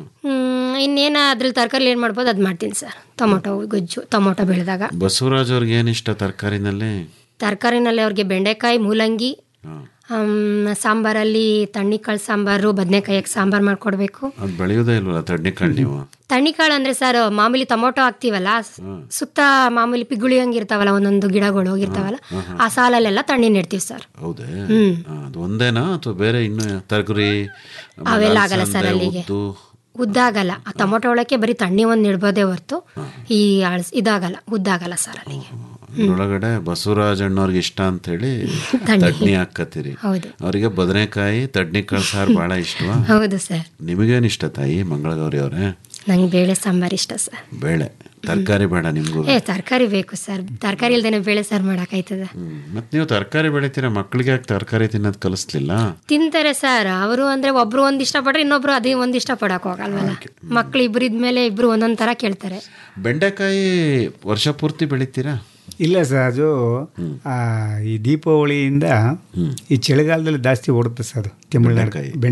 ಇನ್ನೇನು ಅದ್ರಲ್ಲಿ ತರಕಾರಿ ಏನು ಮಾಡ್ಬೋದು ಅದು ಮಾಡ್ತೀನಿ ಸರ್ ಟೊಮೊಟೊ ಗೊಜ್ಜು ಟೊಮೊಟೊ ಬೆಳೆದಾಗ ಬಸವರಾಜ್ ಅವ್ರಿಗೆ ಏನ್ ಇಷ್ಟ ತರಕಾರಿನಲ್ಲಿ ತರಕಾರಿನಲ್ಲಿ ಅವ್ರಿಗೆ ಬೆಂಡೆಕಾಯಿ ಮೂಲಂಗಿ ಹ್ಮ್, ಸಾಂಬಾರಲ್ಲಿ ತಣ್ಣಿಕಾಳು ಸಾಂಬಾರು ಬದನೆಕಾಯಿಗೆ ಸಾಂಬಾರು ಮಾಡ್ಕೊಡ್ಬೇಕು ಅದು ಬೆಳೆಯೋದೇ ಇಲ್ವಲ್ಲ ತಡ್ನಿಕಾಳು ನೀವು ತಣ್ಣಿಕಾಳು ಅಂದ್ರೆ ಸರ್ ಮಾಮೂಲಿ ಟೊಮೊಟೊ ಹಾಕ್ತೀವಲ್ಲ ಸುತ್ತ ಮಾಮೂಲಿ ಪಿಗುಳಿ ಹಂಗಿರ್ತಾವಲ್ಲ ಒಂದೊಂದು ಗಿಡಗಳು ಹೋಗಿರ್ತಾವಲ್ಲ ಆ ಸಾಲಲ್ಲೆಲ್ಲ ತಣ್ಣಿ ನೆಡ್ತೀವಿ ಸರ್ ಹೌದೇ ಆ, ಅದು ಒಂದೇನಾ ಅಥವಾ ಬೇರೆ ಇನ್ನು ತರಕಾರಿ ಅವೆಲ್ಲ ಆಗಲ್ಲ ಸರ್ ಅಲ್ಲಿಗೆ. ಉದ್ದು ಉದ್ದಾಗಲ್ಲ ಆ ಟೊಮೊಟೊ ಒಳಕ್ಕೆ ಬರೀ ತಣ್ಣಿ ಒಂದು ನಿಡ್ಬೋದೇ ಹೊರ್ತು ಈ ಅಳ್ಸ್ ಇದಾಗಲ್ಲ ಉದ್ದಾಗಲ್ಲ ಸರ್ ಅಲ್ಲಿಗೆ ಅದ್ರೊಳಗಡೆ ಬಸವರಾಜ್ ಅಣ್ಣವ್ರಿಗೆ ಇಷ್ಟ ಅಂತ ಹೇಳಿ ತಣ್ಣಿ. ತಡ್ನಿ ಹಾಕತ್ತೀರಿ ಹೌದು ಅವರಿಗೆ ಬದನೆಕಾಯಿ ತಡ್ನಿಕಾಳು ಸಾರು ಬಹಳ ಇಷ್ಟವಾ ಹೌದು ಸರ್ ನಿಮಗೇನ್ ಇಷ್ಟ ತಾಯಿ ಮಂಗಳಗೌರಿ ಅವರೇ ನಂಗೆ ಬೇಳೆ ಸಾಂಬಾರು ಇಷ್ಟ ಸರ್ ಬೇಳೆ ತರಕಾರಿ ಬೇಡ ನಿಮ್ಗೂ ಏ ತರಕಾರಿ ಬೇಕು ಸರ್ ತರಕಾರಿ ಇಲ್ದೇನೆ ಬೇಳೆ ಸಾರು ಮಾಡೋಕ್ಕಾಯ್ತದ ಹ್ಮ್. ಮತ್ ನೀವು ತರಕಾರಿ ಬೆಳಿತೀರಾ ಮಕ್ಕಳಿಗೆ ಯಾಕೆ ತರಕಾರಿ ತಿನ್ನೋದು ಕಲಿಸ್ಲಿಲ್ಲ ತಿಂತಾರೆ ಸರ್ ಅವರು ಅಂದ್ರೆ ಒಬ್ರು ಒಂದ್ ಇಷ್ಟಪಟ್ರೆ ಇನ್ನೊಬ್ರು ಅದೇ ಒಂದ್ ಇಷ್ಟಪಡಕ್ ಹೋಗಲ್ವಲ್ಲ ಮಕ್ಳು ಇಬ್ರು ಇದ್ಮೇಲೆ ಇಬ್ರು ಒಂದೊಂದ್ ತರ ಕೇಳ್ತಾರೆ ಬೆಂಡೆಕಾಯಿ ವರ್ಷ ಪೂರ್ತಿ ಬೆಳಿತೀರಾ ಇಲ್ಲ ಸರ್ ಅದು ಆ, ಈ ದೀಪಾವಳಿಯಿಂದ ಈ ಚಳಿಗಾಲದಲ್ಲಿ ಜಾಸ್ತಿ ಓಡುತ್ತೆ ಸರ್ ಅದು ತಮಿಳ್ನಾಡು ಬೆಂಡೆಕಾಯಿ. ಬೆಂಡೆಕಾಯಿ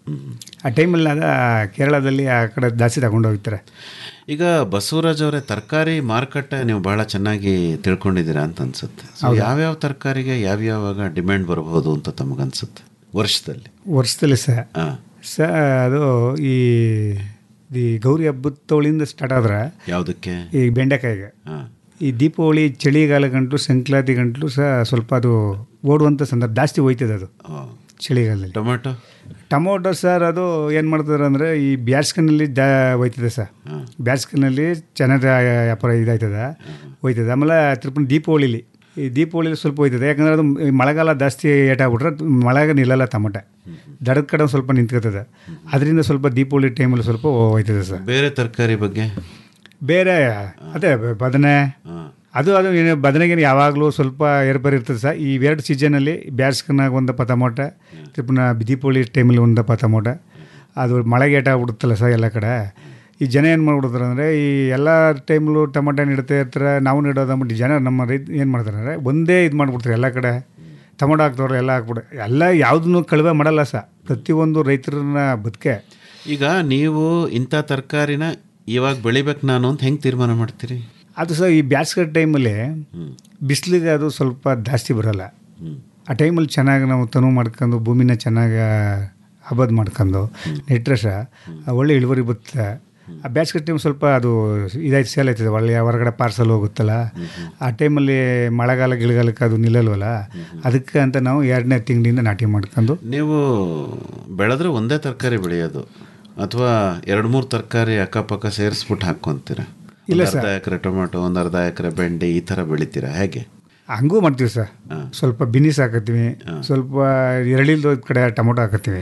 ಆ ಟೈಮಲ್ಲಿ ಅದ ಕೇರಳದಲ್ಲಿ ಆ ಕಡೆ ಜಾಸ್ತಿ ತಗೊಂಡು ಹೋಗ್ತಾರೆ ಈಗ ಬಸವರಾಜ್ ಅವರೇ ತರಕಾರಿ ಮಾರುಕಟ್ಟೆ ನೀವು ಬಹಳ ಚೆನ್ನಾಗಿ ತಿಳ್ಕೊಂಡಿದ್ದೀರಾ ಅಂತ ಅನ್ಸುತ್ತೆ ಸೊ ಯಾವ್ಯಾವ ತರಕಾರಿಗೆ ಯಾವ್ಯಾವಾಗ ಡಿಮ್ಯಾಂಡ್ ಬರಬಹುದು ಅಂತ ತಮಗನ್ಸುತ್ತೆ ವರ್ಷದಲ್ಲಿ ವರ್ಷದಲ್ಲಿ ಸಹ ಹಾಂ ಸ ಅದು ಈ ಈ ಗೌರಿ ಹಬ್ಬದ ತೋಳಿಂದ ಸ್ಟಾರ್ಟ್ ಆದ್ರೆ ಯಾವುದಕ್ಕೆ ಈ ಬೆಂಡೆಕಾಯಿಗೆ ಹಾಂ ಈ ದೀಪಾವಳಿ ಚಳಿಗಾಲ ಗಂಟಲು ಸಂಕ್ರಾಂತಿ ಗಂಟಲು ಸಹ ಸ್ವಲ್ಪ ಅದು ಓಡುವಂಥ ಸಂದರ್ಭ ಜಾಸ್ತಿ ಹೋಯ್ತದೆ ಅದು ಚಳಿಗಾಲದಲ್ಲಿ ಟೊಮೆಟೊ ಟೊಮೊಟೊ ಸರ್ ಅದು ಏನು ಮಾಡ್ತಾರೆ ಅಂದರೆ ಈ ಬ್ಯಾಸ್ಕಿನಲ್ಲಿ ಜಾ ಹೋಯ್ತದೆ ಸರ್ ಬ್ಯಾಸ್ಕಿನಲ್ಲಿ ಚೆನ್ನಾಗಿ ವ್ಯಾಪಾರ ಇದಾಯ್ತದೆ ಹೋಯ್ತದೆ ಆಮೇಲೆ ತಿರ್ಪಣ ದೀಪಾವಳಿಲಿ ಈ ದೀಪಾವಳಿಲಿ ಸ್ವಲ್ಪ ಹೋಯ್ತದೆ ಯಾಕಂದ್ರೆ ಅದು ಈ ಮಳೆಗಾಲ ಜಾಸ್ತಿ ಏಟಾಗ್ಬಿಟ್ರೆ ಮಳೆಗೆ ನಿಲ್ಲಲ್ಲ ಟೊಮೊಟೊ ದಡದ ಕಡೆ ಒಂದ್ ಸ್ವಲ್ಪ ನಿಂತ್ಕೋತದೆ ಅದರಿಂದ ಸ್ವಲ್ಪ ದೀಪಾವಳಿ ಟೈಮಲ್ಲಿ ಸ್ವಲ್ಪ ಹೋಯ್ತದೆ ಸರ್ ಬೇರೆ ತರಕಾರಿ ಬಗ್ಗೆ ಬೇರೆ ಅದೇ ಬದನೆ ಅದು ಅದು ಏನು ಬದನೆಗೆ ಯಾವಾಗಲೂ ಸ್ವಲ್ಪ ಏರ್ಪೇರು ಇರ್ತದೆ ಸರ್ ಈ ಎರಡು ಸೀಸನಲ್ಲಿ ಬ್ಯಾಸ್ಕನಾಗ ಒಂದಪ್ಪ ಟಮೋಟೆ ತಿರ್ಪನ ದೀಪಾವಳಿ ಟೈಮಲ್ಲಿ ಒಂದಪ್ಪ ಟಮೋಟೆ ಅದು ಮಳೆಗೆ ಏಟಾಗ್ಬಿಡುತ್ತಲ್ಲ ಸರ್ ಎಲ್ಲ ಕಡೆ ಈ ಜನ ಏನು ಮಾಡ್ಬಿಡ್ತಾರೆ ಅಂದರೆ ಈ ಎಲ್ಲ ಟೈಮಲ್ಲೂ ಟೊಮೊಟೊ ನೀಡ್ತಾ ಇರ್ತಾರೆ ನಾವು ನೀಡೋದು ಅಂದ್ಬಿಟ್ಟು ಜನ ನಮ್ಮ ರೈತ ಏನು ಮಾಡ್ತಾರೆ ಅಂದರೆ ಒಂದೇ ಇದು ಮಾಡ್ಬಿಡ್ತಾರೆ ಎಲ್ಲ ಕಡೆ ಟೊಮೊಟೊ ಹಾಕ್ತವ್ರೆ ಎಲ್ಲ ಹಾಕ್ಬಿಡು ಎಲ್ಲ ಯಾವುದನ್ನು ಕಳುವೆ ಮಾಡಲ್ಲ ಸರ್ ಪ್ರತಿಯೊಂದು ರೈತರನ್ನ ಬದುಕೆ ಈಗ ನೀವು ಇಂಥ ತರಕಾರಿನ ಇವಾಗ ಬೆಳಿಬೇಕು ನಾನು ಅಂತ ಹೆಂಗೆ ತೀರ್ಮಾನ ಮಾಡ್ತೀರಿ ಅದು ಸಹ ಈ ಬ್ಯಾಸ್ಗೆ ಟೈಮಲ್ಲಿ ಬಿಸಿಲಿಗೆ ಅದು ಸ್ವಲ್ಪ ಜಾಸ್ತಿ ಬರೋಲ್ಲ ಆ ಟೈಮಲ್ಲಿ ಚೆನ್ನಾಗಿ ನಾವು ತನು ಮಾಡ್ಕೊಂಡು ಭೂಮಿನ ಚೆನ್ನಾಗಿ ಹಬ್ಬದ ಮಾಡ್ಕೊಂಡು ನೆಟ್ರೆ ಸಹ ಆ ಒಳ್ಳೆ ಇಳುವರಿ ಬರುತ್ತೆ ಆ ಬ್ಯಾಸ್ಗೆ ಟೈಮ್ ಸ್ವಲ್ಪ ಅದು ಇದಾಯ್ತು ಸೇಲ್ ಆಯ್ತದೆ ಒಳ್ಳೆ ಹೊರಗಡೆ ಪಾರ್ಸಲ್ ಹೋಗುತ್ತಲ್ಲ ಆ ಟೈಮಲ್ಲಿ ಮಳೆಗಾಲ ಗಿಳಗಾಲಕ್ಕೆ ಅದು ನಿಲ್ಲಲ್ವಲ್ಲ ಅದಕ್ಕೆ ಅಂತ ನಾವು ಎರಡನೇ ತಿಂಗಳಿಂದ ನಾಟಿ ಮಾಡ್ಕೊಂಡು ನೀವು ಬೆಳೆದ್ರೆ ಒಂದೇ ತರಕಾರಿ ಬೆಳೆಯೋದು ಅಥವಾ ಎರಡು ಮೂರು ತರಕಾರಿ ಅಕ್ಕಪಕ್ಕ ಸೇರಿಸ್ಬಿಟ್ಟು ಹಾಕ್ಕೊಂತೀರ ಇಲ್ಲ ಒಂದು ಅರ್ಧ ಎಕರೆ ಟೊಮೆಟೊ ಒಂದು ಅರ್ಧ ಎಕರೆ ಬೆಂಡೆ ಈ ಥರ ಬೆಳಿತೀರಾ ಹೇಗೆ ಹಂಗೂ ಮಾಡ್ತೀವಿ ಸರ್ ಸ್ವಲ್ಪ ಬಿನಿಸ್ ಹಾಕತ್ತೀವಿ ಸ್ವಲ್ಪ ಎರಳಿಲ್ದ ಕಡೆ ಟೊಮೊಟೊ ಹಾಕತ್ತೀವಿ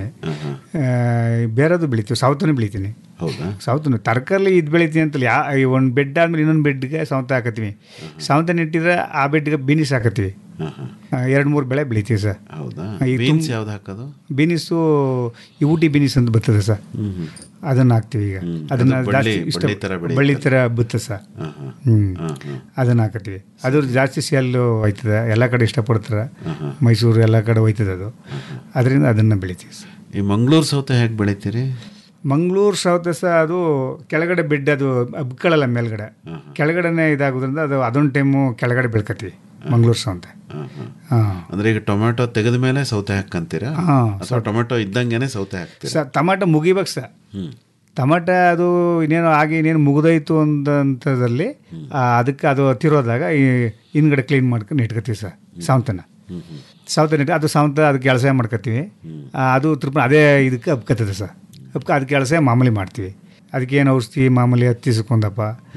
ಬೇರೆದು ಬೆಳಿತೀವಿ ಸೌತನ್ನು ಬೆಳಿತೀನಿ ಹೌದಾ ಸೌತನ್ನು ತರಕಾರಿ ಇದು ಬೆಳಿತೀನಿ ಅಂತಲ್ಲ ಯಾ ಒಂದು ಬೆಡ್ ಆದ್ಮೇಲೆ ಇನ್ನೊಂದು ಬೆಡ್ಗೆ ಸೌತ ಹಾಕತ್ತೀವಿ ಸೌತ ನೆಟ್ಟಿದ್ರೆ ಆ ಬೆಡ್ಗೆ ಬೀನಿಸ್ ಹಾಕತ್ತೀವಿ ಎರಡು ಮೂರು ಬೆಳೆ ಬೆಳಿತೀವಿ ಸರ್ ಹೌದಾ ಈ ಬೀನ್ಸ್ ತುಂ- ಯಾವ್ದು ಹಾಕೋದು ಬೀನಿಸು ಈ ಊಟಿ ಬೀನಿಸ್ ಅಂತ ಬರ್ತದೆ ಸರ್ ಅದನ್ನು ಹಾಕ್ತೀವಿ ಈಗ ಅದನ್ನ ಅದು ಬಳ್ಳಿ- ಜಾಸ್ತಿ ಇಷ್ಟ ಬಳ್ಳಿ ಥರ ಬೆಳೀತದೆ. ಬಳ್ಳಿ ಥರ ಬುತ್ತೆ ಸರ್ ಹ್ಞೂ ಅದನ್ನು ಹಾಕತ್ತೀವಿ ಅದು ಜಾಸ್ತಿ ಸೇಲ್ ಹೋಯ್ತದೆ ಎಲ್ಲ ಕಡೆ ಇಷ್ಟಪಡ್ತಾರೆ ಮೈಸೂರು ಎಲ್ಲ ಕಡೆ ಹೋಯ್ತದೆ ಅದು ಅದರಿಂದ ಅದನ್ನು ಬೆಳಿತೀವಿ ಸರ್ ಈ ಮಂಗಳೂರು ಸೌತೆ ಹೇಗೆ ಬೆಳಿತೀರಿ ಮಂಗಳೂರು ಸೌತೆ ಸಹ ಅದು ಕೆಳಗಡೆ ಬೆಡ್ ಅದು ಹಬ್ಕೊಳ್ಳಲ್ಲ ಮೇಲ್ಗಡೆ ಕೆಳಗಡೆನೇ ಇದಾಗೋದ್ರಿಂದ ಅದು ಅದೊಂದು ಟೈಮು ಕೆಳಗಡೆ ಬೆಳ್ಕತ್ತೀವಿ ಮಂಗಳೂರು ಸೌತೆ ಹಾಂ ಅಂದ್ರೆ ಈಗ ಟೊಮೆಟೊ ತೆಗೆದ ಮೇಲೆ ಸೌತೆ ಹಾಕ್ಕಂತೀರಾ ಹಾ, ಅಥವಾ ಟೊಮೆಟೊ ಇದ್ದಂಗೆನೆ ಸೌತೆ ಹಾಕ್ತೀರಾ ಸ ಟಮಾಟ ಮುಗಿಬೇಕು ಸರ್ ಹ್ಮ್ ಟಮಾಟ ಅದು ಇನ್ನೇನು ಆಗಿ ಇನ್ನೇನು ಮುಗಿದೋಯ್ತು ಅಂತದಲ್ಲಿ ಅದಕ್ಕೆ ಅದು ತಿರೋದಾಗ ಈ ಹಿಂದ್ಗಡೆ ಕ್ಲೀನ್ ಮಾಡ್ಕೊಂಡು ಇಟ್ಕೊತೀವಿ ಸರ್ ಸಾವಂತನ ಸಾವಂತ ಇಟ್ಟು ಅದು ಸಾವಂತ ಅದಕ್ಕೆ ಕೆಲಸ ಮಾಡ್ಕೊತೀವಿ ಆ, ಅದು ತಿರ್ಪ ಅದೇ ಇದಕ್ಕೆ ಹಬ್ಕತ್ತದೆ ಸರ್ ಹಬ್ಕ ಅದಕ್ಕೆ ಕೆಲಸ ಮಾಮೂಲಿ ಮಾಡ್ತೀವಿ ಅದಕ್ಕೆ ಏನು ಔಷಧಿ ಮಾಮೂಲಿ ಹತ್ತಿಸ್ಕೊಂಡಪ್ಪ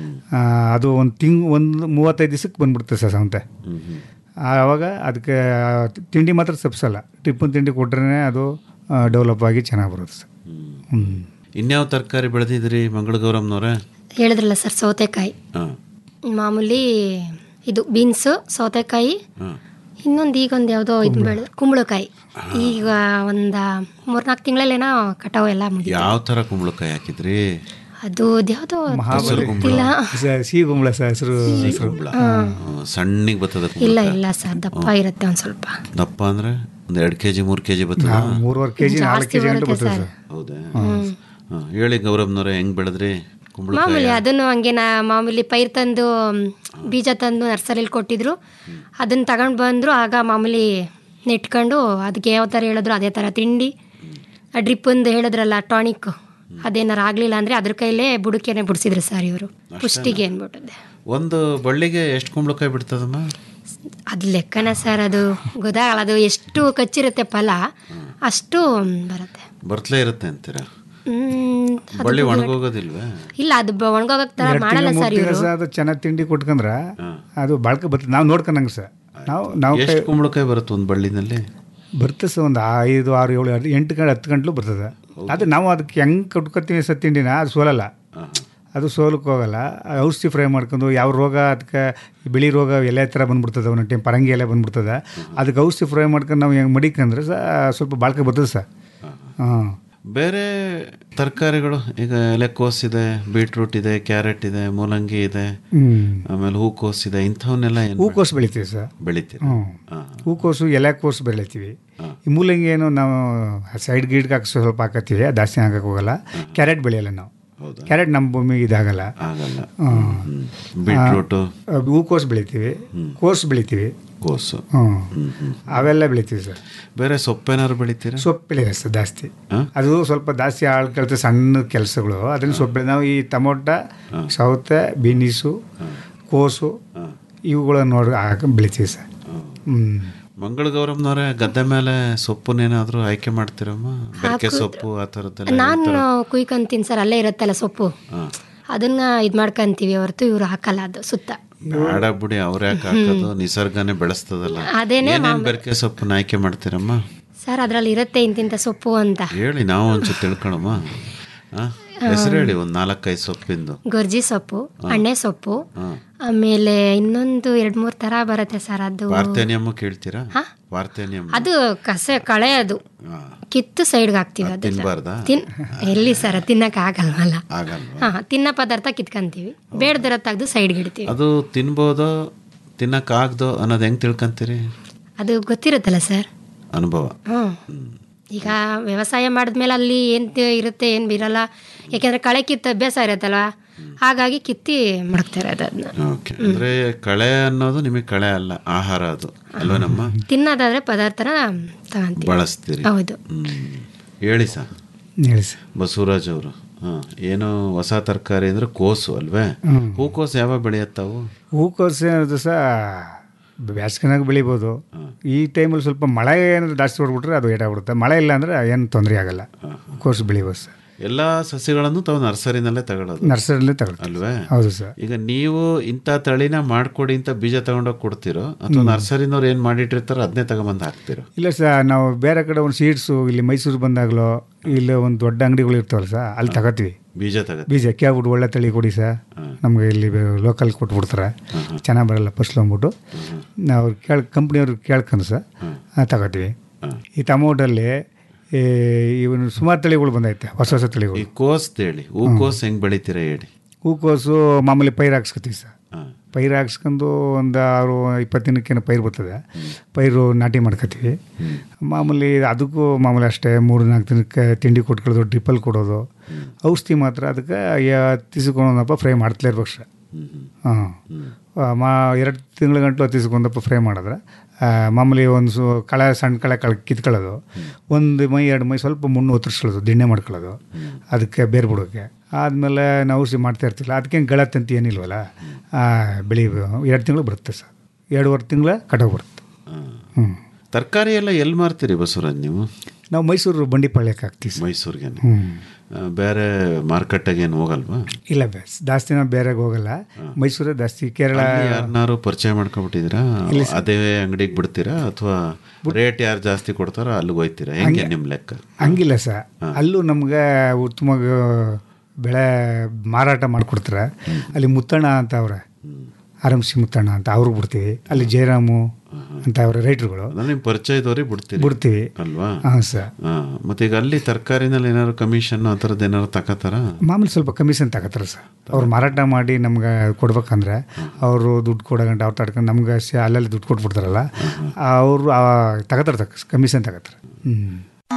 ಅದು ಒಂದು ತಿಂಗ್ ಒಂದು ಮೂವತ್ತೈದು ದಿವಸಕ್ಕೆ ಬಂದ್ಬಿಡುತ್ತೆ ಸರ್ ಸಾವಂತೆ ಆವಾಗ ಅದಕ್ಕೆ ತಿಂಡಿ ಮಾತ್ರ ಸಪ್ಸಲ್ಲ ಟಿಪ್ಪನ್ ತಿಂಡಿ ಕೊಟ್ರೆ ಅದು ಡೆವಲಪ್ ಆಗಿ ಚೆನ್ನಾಗಿ ಬರುತ್ತೆ ಸರ್ ಹ್ಞೂ ಇನ್ಯಾವ ತರಕಾರಿ ಬೆಳೆದಿದ್ರಿ ಮಂಗಳಗೌರಮ್ನವ್ರೆ ಹೇಳಿದ್ರಲ್ಲ ಸರ್ ಸೌತೆಕಾಯಿ ಹಾಂ ಮಾಮೂಲಿ ಇದು ಬೀನ್ಸು ಸೌತೆಕಾಯಿ ಹಾಂ ಇನ್ನೊಂದು ಈಗ ಒಂದು ಯಾವುದೋ ಇದು ಬೆಳೆ ಕುಂಬಳಕಾಯಿ ಈಗ ಒಂದು ಮೂರ್ನಾಲ್ಕು ತಿಂಗಳಲ್ಲೇನೋ ಕಟಾವು ಎಲ್ಲ ಮುಗಿ ಯಾವ ಥರ ಕುಂಬಳಕಾಯಿ ಹಾಕಿದ್ರಿ ಅದು ಯಾವುದೋ ಹಸಿರು ಕುಂಬಳ ಇಲ್ಲ ಸ- ಸಿಹಿ ಕುಂಬಳ ಸರ್ ಹೆಸರು ಹೆಸರು ಕುಂಬಳ ಸಣ್ಣಗೆ ಬರ್ತದ ಇಲ್ಲ ಕುಂಬಳಕಾಯಿ ಇಲ್ಲ ಸರ್ ದಪ್ಪ ಇರುತ್ತೆ ಒಂದು ಸ್ವಲ್ಪ ದಪ್ಪ ಅಂದ್ರೆ ಒಂದು ಎರಡು ಕೆಜಿ ಮೂರು ಕೆಜಿ ಬರ್ತದ ಮೂರುವರೆ ಕೆ ಜಿ ನಾಲ್ಕು ಕೆ ಜಿ ಗಂಟೆ ಬರ್ತದೆ ಸರ್ ಹೌದಾ ಹಾಂ ಹೇಳಿ ಗೌರವ್ನವ್ರೆ ಹೆಂಗ್ ಬೆಳೆದ್ರಿ ಕುಂಬಳಕಾಯಿ ಮಾಮೂಲಿ ಅದನ್ನು ಹಂಗೆ ನಾ ಮಾಮೂಲಿ ಪೈರ್ ತಂದು ಮ್, ಬೀಜ ತಂದು ನರ್ಸರಿಲಿ ಕೊಟ್ಟಿದ್ರು ಅದನ್ನ ತಗೊಂಡು ಬಂದರು ಆಗ ಮಾಮೂಲಿ ನೆಟ್ಕೊಂಡು ಅದಕ್ಕೆ ಯಾವ ಥರ ಹೇಳಿದ್ರು ಅದೇ ಥರ ತಿಂಡಿ ಆ ಡ್ರಿಪ್ಪಂದು ಹೇಳಿದ್ರಲ್ಲ ಟಾನಿಕ್ ಅದೇನಾರು ಆಗಲಿಲ್ಲ ಅಂದರೆ ಅದ್ರ ಕೈಲೇ ಬುಡಕೆನೆ ಬಿಡಿಸಿದ್ರು ಸರ್ ಇವರು ಪುಷ್ಟಿಗೆ ಅಂದ್ಬಿಟ್ಟದೆ ಒಂದು ಬಳ್ಳಿಗೆ ಎಷ್ಟು ಕುಂಬಳಕಾಯಿ ಬಿಡ್ತದಮ್ಮ ಅದು ಲೆಕ್ಕನ ಸರ್ ಅದು ಗೊತ್ತಾಗಲ್ಲ ಅದು ಎಷ್ಟು ಕಚ್ಚಿರುತ್ತೆ ಫಲ ಅಷ್ಟು ಬರುತ್ತೆ ಬರ್ತಲೇ ಇರುತ್ತೆ ಅಂತೀರಾ ಹ್ಮ್, ಅದು ಬಳ್ಳಿ ಗೊತ್ತಿಲ್ಲ. ಒಣಗೋಗೋದಿಲ್ವೇ ಇಲ್ಲ ಅದು ಒಣಗೋಗಕ್ ಥರ ಎರಡು ಮಾಡಲ್ಲ ತಿಂಗಳು ಮೂರು ಸರ್ ತಿಂಗಳು ಇವರು ಸರ್ ಅದು ಚೆನ್ನಾಗಿ ತಿಂಡಿ ಕೊಟ್ಕೊಂಡ್ರೆ ಅದು ಬಾಳ್ಕೆ ಬರ್ತದೆ ನಾವು ನೋಡ್ಕೊಂಡಂಗೆ ಸರ್ ನಾವು ನಾವು ಎಷ್ಟು ಕುಂಬಳಕಾಯಿ ಬರುತ್ತೆ ಒಂದು ಬಳ್ಳಿನಲ್ಲಿ ಬರ್ತದೆ ಸರ್ ಒಂದು ಐದು ಆರು ಏಳು ಎರಡು ಎಂಟು ಗಂಟೆ ಹತ್ತು ಗಂಟಲು ಬರ್ತದೆ ಅದು ನಾವು ಅದಕ್ಕೆ ಹೆಂಗೆ ಕಟ್ಕೊತೀವಿ ಸರ್ ತಿಂಡಿನ ಅದು ಸೋಲಲ್ಲ ಅದು ಸೋಲಕ್ಕೆ ಹೋಗಲ್ಲ ಆ ಔಷಧಿ ಫ್ರೈ ಮಾಡ್ಕೊಂಡು ಯಾವ ರೋಗ ಅದಕ್ಕೆ ಬಿಳಿ ರೋಗ ಎಲೆ ಥರ ಬಂದ್ಬಿಡ್ತದೆ ಒಂದೊಂದು ಟೈಮ್ ಪರಂಗಿ ಎಲೆ ಬಂದ್ಬಿಡ್ತದೆ ಅದಕ್ಕೆ ಔಷಧಿ ಫ್ರೈ ಮಾಡ್ಕೊಂಡು ನಾವು ಹೆಂಗೆ ಮಡಿಕಂದ್ರೆ ಸಹ ಸ್ವಲ್ಪ ಬಾಳ್ಕೆ ಬರ್ತದೆ ಸರ್ ಹಾಂ ಬೇರೆ ತರಕಾರಿಗಳು ಈಗ ಎಲೆಕೋಸ್ ಇದೆ ಬೀಟ್ರೂಟ್ ಇದೆ ಕ್ಯಾರೆಟ್ ಇದೆ ಮೂಲಂಗಿ ಇದೆ ಹ್ಮ್ ಆಮೇಲೆ ಹೂಕೋಸ್ ಇದೆ ಇಂಥವನ್ನೆಲ್ಲ ಏನು ಹೂಕೋಸು ಬೆಳಿತೀವಿ ಸರ್ ಬೆಳಿತೀರಿ ಹ್ಞೂ ಹಾ. ಹೂಕೋಸು ಎಲೆಕೋಸು ಬೆಳಿತೀವಿ ಈ ಮೂಲಂಗಿ ಏನು ನಾವು ಸೈಡ್ ಗೀಡ್ಗೆ ಹಾಕಿ ಸ್ವಲ್ಪ ಹಾಕತ್ತೀವಿ ಅದು ಜಾಸ್ತಿ ಹಾಕಕ್ಕೆ ಹೋಗಲ್ಲ ಕ್ಯಾರೆಟ್ ಬೆಳೆಯಲ್ಲ ನಾವು ಹೌದಾ ಕ್ಯಾರೆಟ್ ನಮ್ಮ ಭೂಮಿಗೆ ಇದಾಗಲ್ಲ ಆಗಲ್ಲ ಹ್ಮ್. ಹ್ಮ್. ಬೀಟ್ರೂಟು ಆ, ಹೂಕೋಸು ಬೆಳಿತೀವಿ ಕೋಸು ಬೆಳಿತೀವಿ ಕೋಸು ಹ್ಞೂ ಹ್ಮ್ ಹ್ಮ್ ಅವೆಲ್ಲ ಬೆಳಿತೀವಿ ಸರ್ ಬೇರೆ ಸೊಪ್ಪೇನಾದ್ರು ಬೆಳಿತೀರಾ ಸೊಪ್ಪು ಬೆಳೆಯ ಸರ್ ಜಾಸ್ತಿ ಹಾ? ಅದು ಸ್ವಲ್ಪ ಜಾಸ್ತಿ ಆಳ್ ಕೇಳ್ತದೆ ಸಣ್ಣ ಕೆಲಸಗಳು ಅದನ್ನು ಸೊಪ್ಪು ಬೆಳೆ ನಾವು ಈ ಟೊಮೊಟ ಸೌತೆ ಬೀನೀಸು ಕೋಸು ಇವುಗಳನ್ನ ನೋಡಿ ಹಾಕಿ ಬೆಳಿತೀವಿ ಸರ್ ಹ್ಞೂ ಮಂಗಳ ಗೌರಮ್ನವ್ರೆ ಗದ್ದೆ ಮೇಲೆ ಸೊಪ್ಪನ್ನೇನಾದ್ರೂ ಆಯ್ಕೆ ಮಾಡ್ತೀರಮ್ಮ ಬೆರಕೆ ಸೊಪ್ಪು ಆ ಥರದ್ದೆಲ್ಲ ನಾನು ಕುಯ್ಕೊಂತೀನಿ ಸರ್ ಅಲ್ಲೇ ಇರುತ್ತಲ್ಲ ಸೊಪ್ಪು ಅದನ್ನ ಇದು ಮಾಡ್ಕೊಂತೀವಿ ಹೊರತು ಇವ್ರು ಹಾಕಲ್ಲ ಅದು ಸುತ್ತ ಬೇಡ ಬಿಡಿ ಅವ್ರ ಯಾಕೆ ಹಾಕೋದು ನಿಸರ್ಗನೇ ಬೆಳೆಸ್ತದಲ್ಲ ಅದೇನೇ ಏನೇನ್ ಬೆರಕೆ ಸೊಪ್ಪನ್ನ ಆಯ್ಕೆ ಮಾಡ್ತೀರಮ್ಮ ಸರ್ ಅದರಲ್ಲಿ ಇರುತ್ತೆ ಇಂತಿಂಥ ಸೊಪ್ಪು ಅಂತ ಹೇಳಿ ನಾವು ಒಂಚೂರು ತಿಳ್ಕೊಳಮ್ಮ ಹೆಸರು ಹೇಳಿ ಒಂದು ನಾಲ್ಕೈದು ಸೊಪ್ಪಿಂದು ಗೊರ್ಜಿ ಸೊಪ್ಪು ಅಣ್ಣೆ ಸೊಪ್ಪು ಆಮೇಲೆ ಇನ್ನೊಂದು ಎರಡು ಮೂರು ಥರ ಬರುತ್ತೆ ಸರ್ ಅದು ವಾರ್ತೇನಿಯಮ್ಮ ಕೇಳ್ತೀರಾ ವಾರ್ತೇನಿಯಮ್ ಅದು ಕಸೆ ಕಳೆ ಅದು ಹಾ. ಕಿತ್ತು ಸೈಡ್ಗೆ ಹಾಕ್ತೀವಿ ಅದು ತಿನ್ಬಾರ್ದಾ ತಿನ್ ಎಲ್ಲಿ ಸರ್ ತಿನ್ನಕ್ಕೆ ಆಗಲ್ವಲ್ಲ ಆಗಲ್ವಾ ಹಾಂ ತಿನ್ನೋ ಪದಾರ್ಥ ಕಿತ್ಕೊಂತೀವಿ ಬೇಡದಿರೋ ತೆಗೆದು ಸೈಡ್ಗೆ ಇಡ್ತೀವಿ ಅದು ತಿನ್ಬೋದೋ ತಿನ್ನಕ್ಕಾಗ್ದೋ ಅನ್ನೋದು ಹೆಂಗ್ ತಿಳ್ಕೊಂತೀರಿ ಅದು ಗೊತ್ತಿರುತ್ತಲ್ಲ ಸರ್ ಅನುಭವ ಹ್ಞೂ ಈಗ ವ್ಯವಸಾಯ ಮಾಡಿದ್ಮೇಲೆ ಅಲ್ಲಿ ಏನು ಇರುತ್ತೆ ಏನು ಇರಲ್ಲ ಯಾಕೆಂದ್ರೆ ಕಳೆ ಕಿತ್ತು ಅಭ್ಯಾಸ ಇರುತ್ತಲ್ವ ಹಾಗಾಗಿ ಕಿತ್ತಿ ಮಡಗ್ತಾ ಇರೋದು ಅದನ್ನ ಓಕೆ ಅಂದ್ರೆ ಕಳೆ ಅನ್ನೋದು ನಿಮಗೆ ಕಳೆ ಅಲ್ಲ ಆಹಾರ ಅದು ಅಲ್ವೇನಮ್ಮ ತಿನ್ನೋದಾದ್ರೆ ಪದಾರ್ಥನ ತಗೊಂತೀವಿ ಬಳಸ್ತೀರಿ ಹೌದು ಹ್ಮ್ ಹೇಳಿ ಸಾ ಹೇಳಿ ಸರ್ ಬಸವರಾಜ್ ಅವರು ಹಾಂ ಏನೋ ಹೊಸ ತರಕಾರಿ ಅಂದ್ರೆ ಕೋಸು ಅಲ್ವೇ ಹೂಕೋಸು ಯಾವಾಗ ಬೆಳೆಯತ್ತಾವು ಹೂಕೋಸು ಅನ್ನೋದು ಸಹ ಬೇಸಿಗೆನಾಗ ಬೆಳಿಬೋದು ಈ ಟೈಮಲ್ಲಿ ಸ್ವಲ್ಪ ಮಳೆ ಏನಾದ್ರು ಜಾಸ್ತಿ ಹೊಡ್ಬಿಟ್ರೆ ಅದು ಏಟಾಗ್ಬಿಡುತ್ತೆ ಮಳೆ ಇಲ್ಲ ಅಂದರೆ ಏನು ತೊಂದರೆ ಆಗಲ್ಲ ಹೂಕೋಸು ಬೆಳಿಬೋದು ಸರ್ ಎಲ್ಲ ಸಸ್ಯಗಳನ್ನು ತಾವು ನರ್ಸರಿನಲ್ಲೇ ತಗೊಳ್ಳೋದು ನರ್ಸರಿಲೇ ತಗೊಳ್ತೀವಿ ಅಲ್ವೇ ಹೌದು ಸರ್ ಈಗ ನೀವು ಇಂಥ ತಳಿನ ಮಾಡ್ಕೊಡಿ ಅಂತ ಬೀಜ ತಗೊಂಡೋಗಿ ಕೊಡ್ತಿರೋ ಅಥವಾ ನರ್ಸರಿನವ್ರು ಏನು ಮಾಡಿಟ್ಟಿರ್ತಾರೋ ಅದನ್ನೇ ತಗೊಂಬಂದು ಹಾಕ್ತಿರೋ ಇಲ್ಲ ಸರ್ ನಾವು ಬೇರೆ ಕಡೆ ಒಂದು ಸೀಡ್ಸು ಇಲ್ಲಿ ಮೈಸೂರು ಬಂದಾಗಲೋ ಇಲ್ಲ ಒಂದು ದೊಡ್ಡ ಅಂಗಡಿಗಳು ಇರ್ತಾವಲ್ಲ ಸರ್ ಅಲ್ಲಿ ತಗೋತೀವಿ ಬೀಜ ತಗೋ ಬೀಜ ಕೇಳ್ಬಿಟ್ಟು ಒಳ್ಳೆ ತಳಿ ಕೊಡಿ ಸರ್ ನಮಗೆ ಇಲ್ಲಿ ಲೋಕಲ್ ಕೊಟ್ಬಿಡ್ತಾರೆ ಚೆನ್ನಾಗಿ ಬರಲ್ಲ ಫಸ್ಲು ಅಂದ್ಬಿಟ್ಟು ನಾವು ಕೇಳ್ ಕಂಪ್ನಿಯವ್ರು ಕೇಳ್ಕೊಂಡು ಸರ್ ತಗೋತೀವಿ ಈ ಟಮೋಟಲ್ಲಿ ಈ ಇವನು ಸುಮಾರು ತಳಿಗಳು ಬಂದೈತೆ ಹೊಸ ಹೊಸ ತಳಿಗಳು ಈ ಕೋಸ್ ಹೇಳಿ ಹೂಕೋಸ್ ಹೆಂಗ್ ಬೆಳಿತೀರಾ ಹೇಳಿ ಹೂಕೋಸು ಮಾಮೂಲಿ ಪೈರು ಹಾಕ್ಸ್ಕೊತೀವಿ ಸರ್ ಹಾಂ ಪೈರು ಹಾಕ್ಸ್ಕೊಂಡು ಒಂದು ಆರು ಇಪ್ಪತ್ತು ದಿನಕ್ಕೇನು ಪೈರು ಬರ್ತದೆ ಪೈರು ನಾಟಿ ಮಾಡ್ಕೊತೀವಿ ಮಾಮೂಲಿ ಅದಕ್ಕೂ ಮಾಮೂಲಿ ಅಷ್ಟೇ ಮೂರು ನಾಲ್ಕು ದಿನಕ್ಕೆ ತಿಂಡಿ ಕೊಟ್ಕೊಳ್ಳೋದು ಡ್ರಿಪ್ಪಲ್ಲಿ ಕೊಡೋದು ಔಷಧಿ ಮಾತ್ರ ಅದಕ್ಕೆ ತಿಸ್ಕೊಂಡಪ್ಪ ಫ್ರೈ ಮಾಡ್ತಲೇ ಇರ್ಬೇಕು ಸರ್ ಹಾಂ ಮಾ ಎರಡು ತಿಂಗಳ ಗಂಟಲು ತಿಸ್ಕೊಂಡಪ್ಪ ಫ್ರೈ ಮಾಡಿದ್ರೆ ಆ, ಮಾಮೂಲಿ ಒಂದು ಸು ಕಳೆ ಸಣ್ಣ ಕಳೆ ಕಳೆ ಕಿತ್ಕೊಳ್ಳೋದು ಒಂದು ಮೈ ಎರಡು ಮೈ ಸ್ವಲ್ಪ ಮುಣ್ಣು ಒತ್ತರಿಸ್ಕೊಳ್ಳೋದು ದಿಣ್ಣೆ ಮಾಡ್ಕೊಳ್ಳೋದು ಅದಕ್ಕೆ ಬೇರೆ ಬಿಡೋಕ್ಕೆ ಆದಮೇಲೆ ನಾವು ಔಷಧಿ ಮಾಡ್ತಾ ಇರ್ತಿಲ್ಲ ಅದಕ್ಕೇನು ಗಳತ್ತಂತ ಏನಿಲ್ವಲ್ಲ ಆ, ಬೆಳಿ ಎರಡು ತಿಂಗಳು ಬರುತ್ತೆ ಸರ್ ಎರಡೂವರೆ ತಿಂಗಳ ಕಟಾವು ಬರುತ್ತೆ ಹ್ಞೂ ತರಕಾರಿ ಎಲ್ಲ ಎಲ್ಲಿ ಮಾರ್ತೀರಿ ಬಸವರಾಜ್ ನೀವು ನಾವು ಮೈಸೂರು ಬಂಡಿಪಾಳ್ಯಕ್ಕೆ ಹಾಕ್ತೀವಿ ಸರ್ ಮೈಸೂರಿಗೆ ಹ್ಞೂ ಬೇರೆ ಮಾರ್ಕೆಟ್ಗೆ ಏನು ಹೋಗಲ್ವಾ ಇಲ್ಲ ಬೇಸ್ ಜಾಸ್ತಿ ನಾವು ಬೇರೆಗೆ ಹೋಗಲ್ಲ ಮೈಸೂರೇ ಜಾಸ್ತಿ ಕೇರಳ ಯಾರನ್ನಾರು ಪರಿಚಯ ಮಾಡ್ಕೊಂಡ್ಬಿಟ್ಟಿದ್ದೀರಾ ಅದೇ ಅಂಗಡಿಗೆ ಬಿಡ್ತೀರಾ ಅಥವಾ ರೇಟ್ ಯಾರು ಜಾಸ್ತಿ ಕೊಡ್ತಾರೋ ಅಲ್ಲಿಗೆ ಹೋಯ್ತೀರಾ ಹೆಂಗೆ ನಿಮ್ಮ ಲೆಕ್ಕ ಹಂಗಿಲ್ಲ ಸರ್ ಅಲ್ಲೂ ನಮ್ಗೆ ಉತ್ತಮವಾಗಿ ಬೆಳೆ ಮಾರಾಟ ಮಾಡಿಕೊಡ್ತಾರೆ ಅಲ್ಲಿ ಮುತ್ತಣ್ಣ ಅಂತ ಅವ್ರೆ ಆರ್ ಎಮ್ ಸಿ ಮುತ್ತಣ್ಣ ಅಂತ ಅವ್ರಿಗೆ ಬಿಡ್ತೀವಿ ಅಲ್ಲಿ ಜಯರಾಮು ಅಂತ ಅವರ ರೈಟ್ರುಗಳು ಅಂದ್ರೆ ನಿಮ್ಮ ಪರಿಚಯದವ್ರಿಗೆ ಬಿಡ್ತೀರಿ ಬಿಡ್ತೀವಿ ಅಲ್ವಾ ಹಾಂ ಸರ್ ಹಾಂ ಮತ್ತೆ ಈಗ ಅಲ್ಲಿ ತರಕಾರಿನಲ್ಲಿ ಏನಾದ್ರು ಕಮಿಷನ್ ಆ ಥರದ್ದು ಏನಾದ್ರು ತಗೋತಾರ ಮಾಮೂಲಿ ಸ್ವಲ್ಪ ಕಮಿಷನ್ ತಗೋತಾರೆ ಸರ್ ಅವ್ರು ಮಾರಾಟ ಮಾಡಿ ನಮ್ಗೆ ಕೊಡ್ಬೇಕಂದ್ರೆ ಅವರು ದುಡ್ಡು ಕೊಡೋ ಗಂಟೆ ಅವ್ರು ತಡ್ಕೊಂಡು ನಮ್ಗೆ ಸ ಅಲ್ಲಲ್ಲಿ ದುಡ್ಡು ಕೊಟ್ಬಿಡ್ತಾರಲ್ಲ ಅವರು ತಗೋತಾರೆ ತಗ ಕಮಿಷನ್ ತಗೋತಾರೆ ಹ್ಞೂ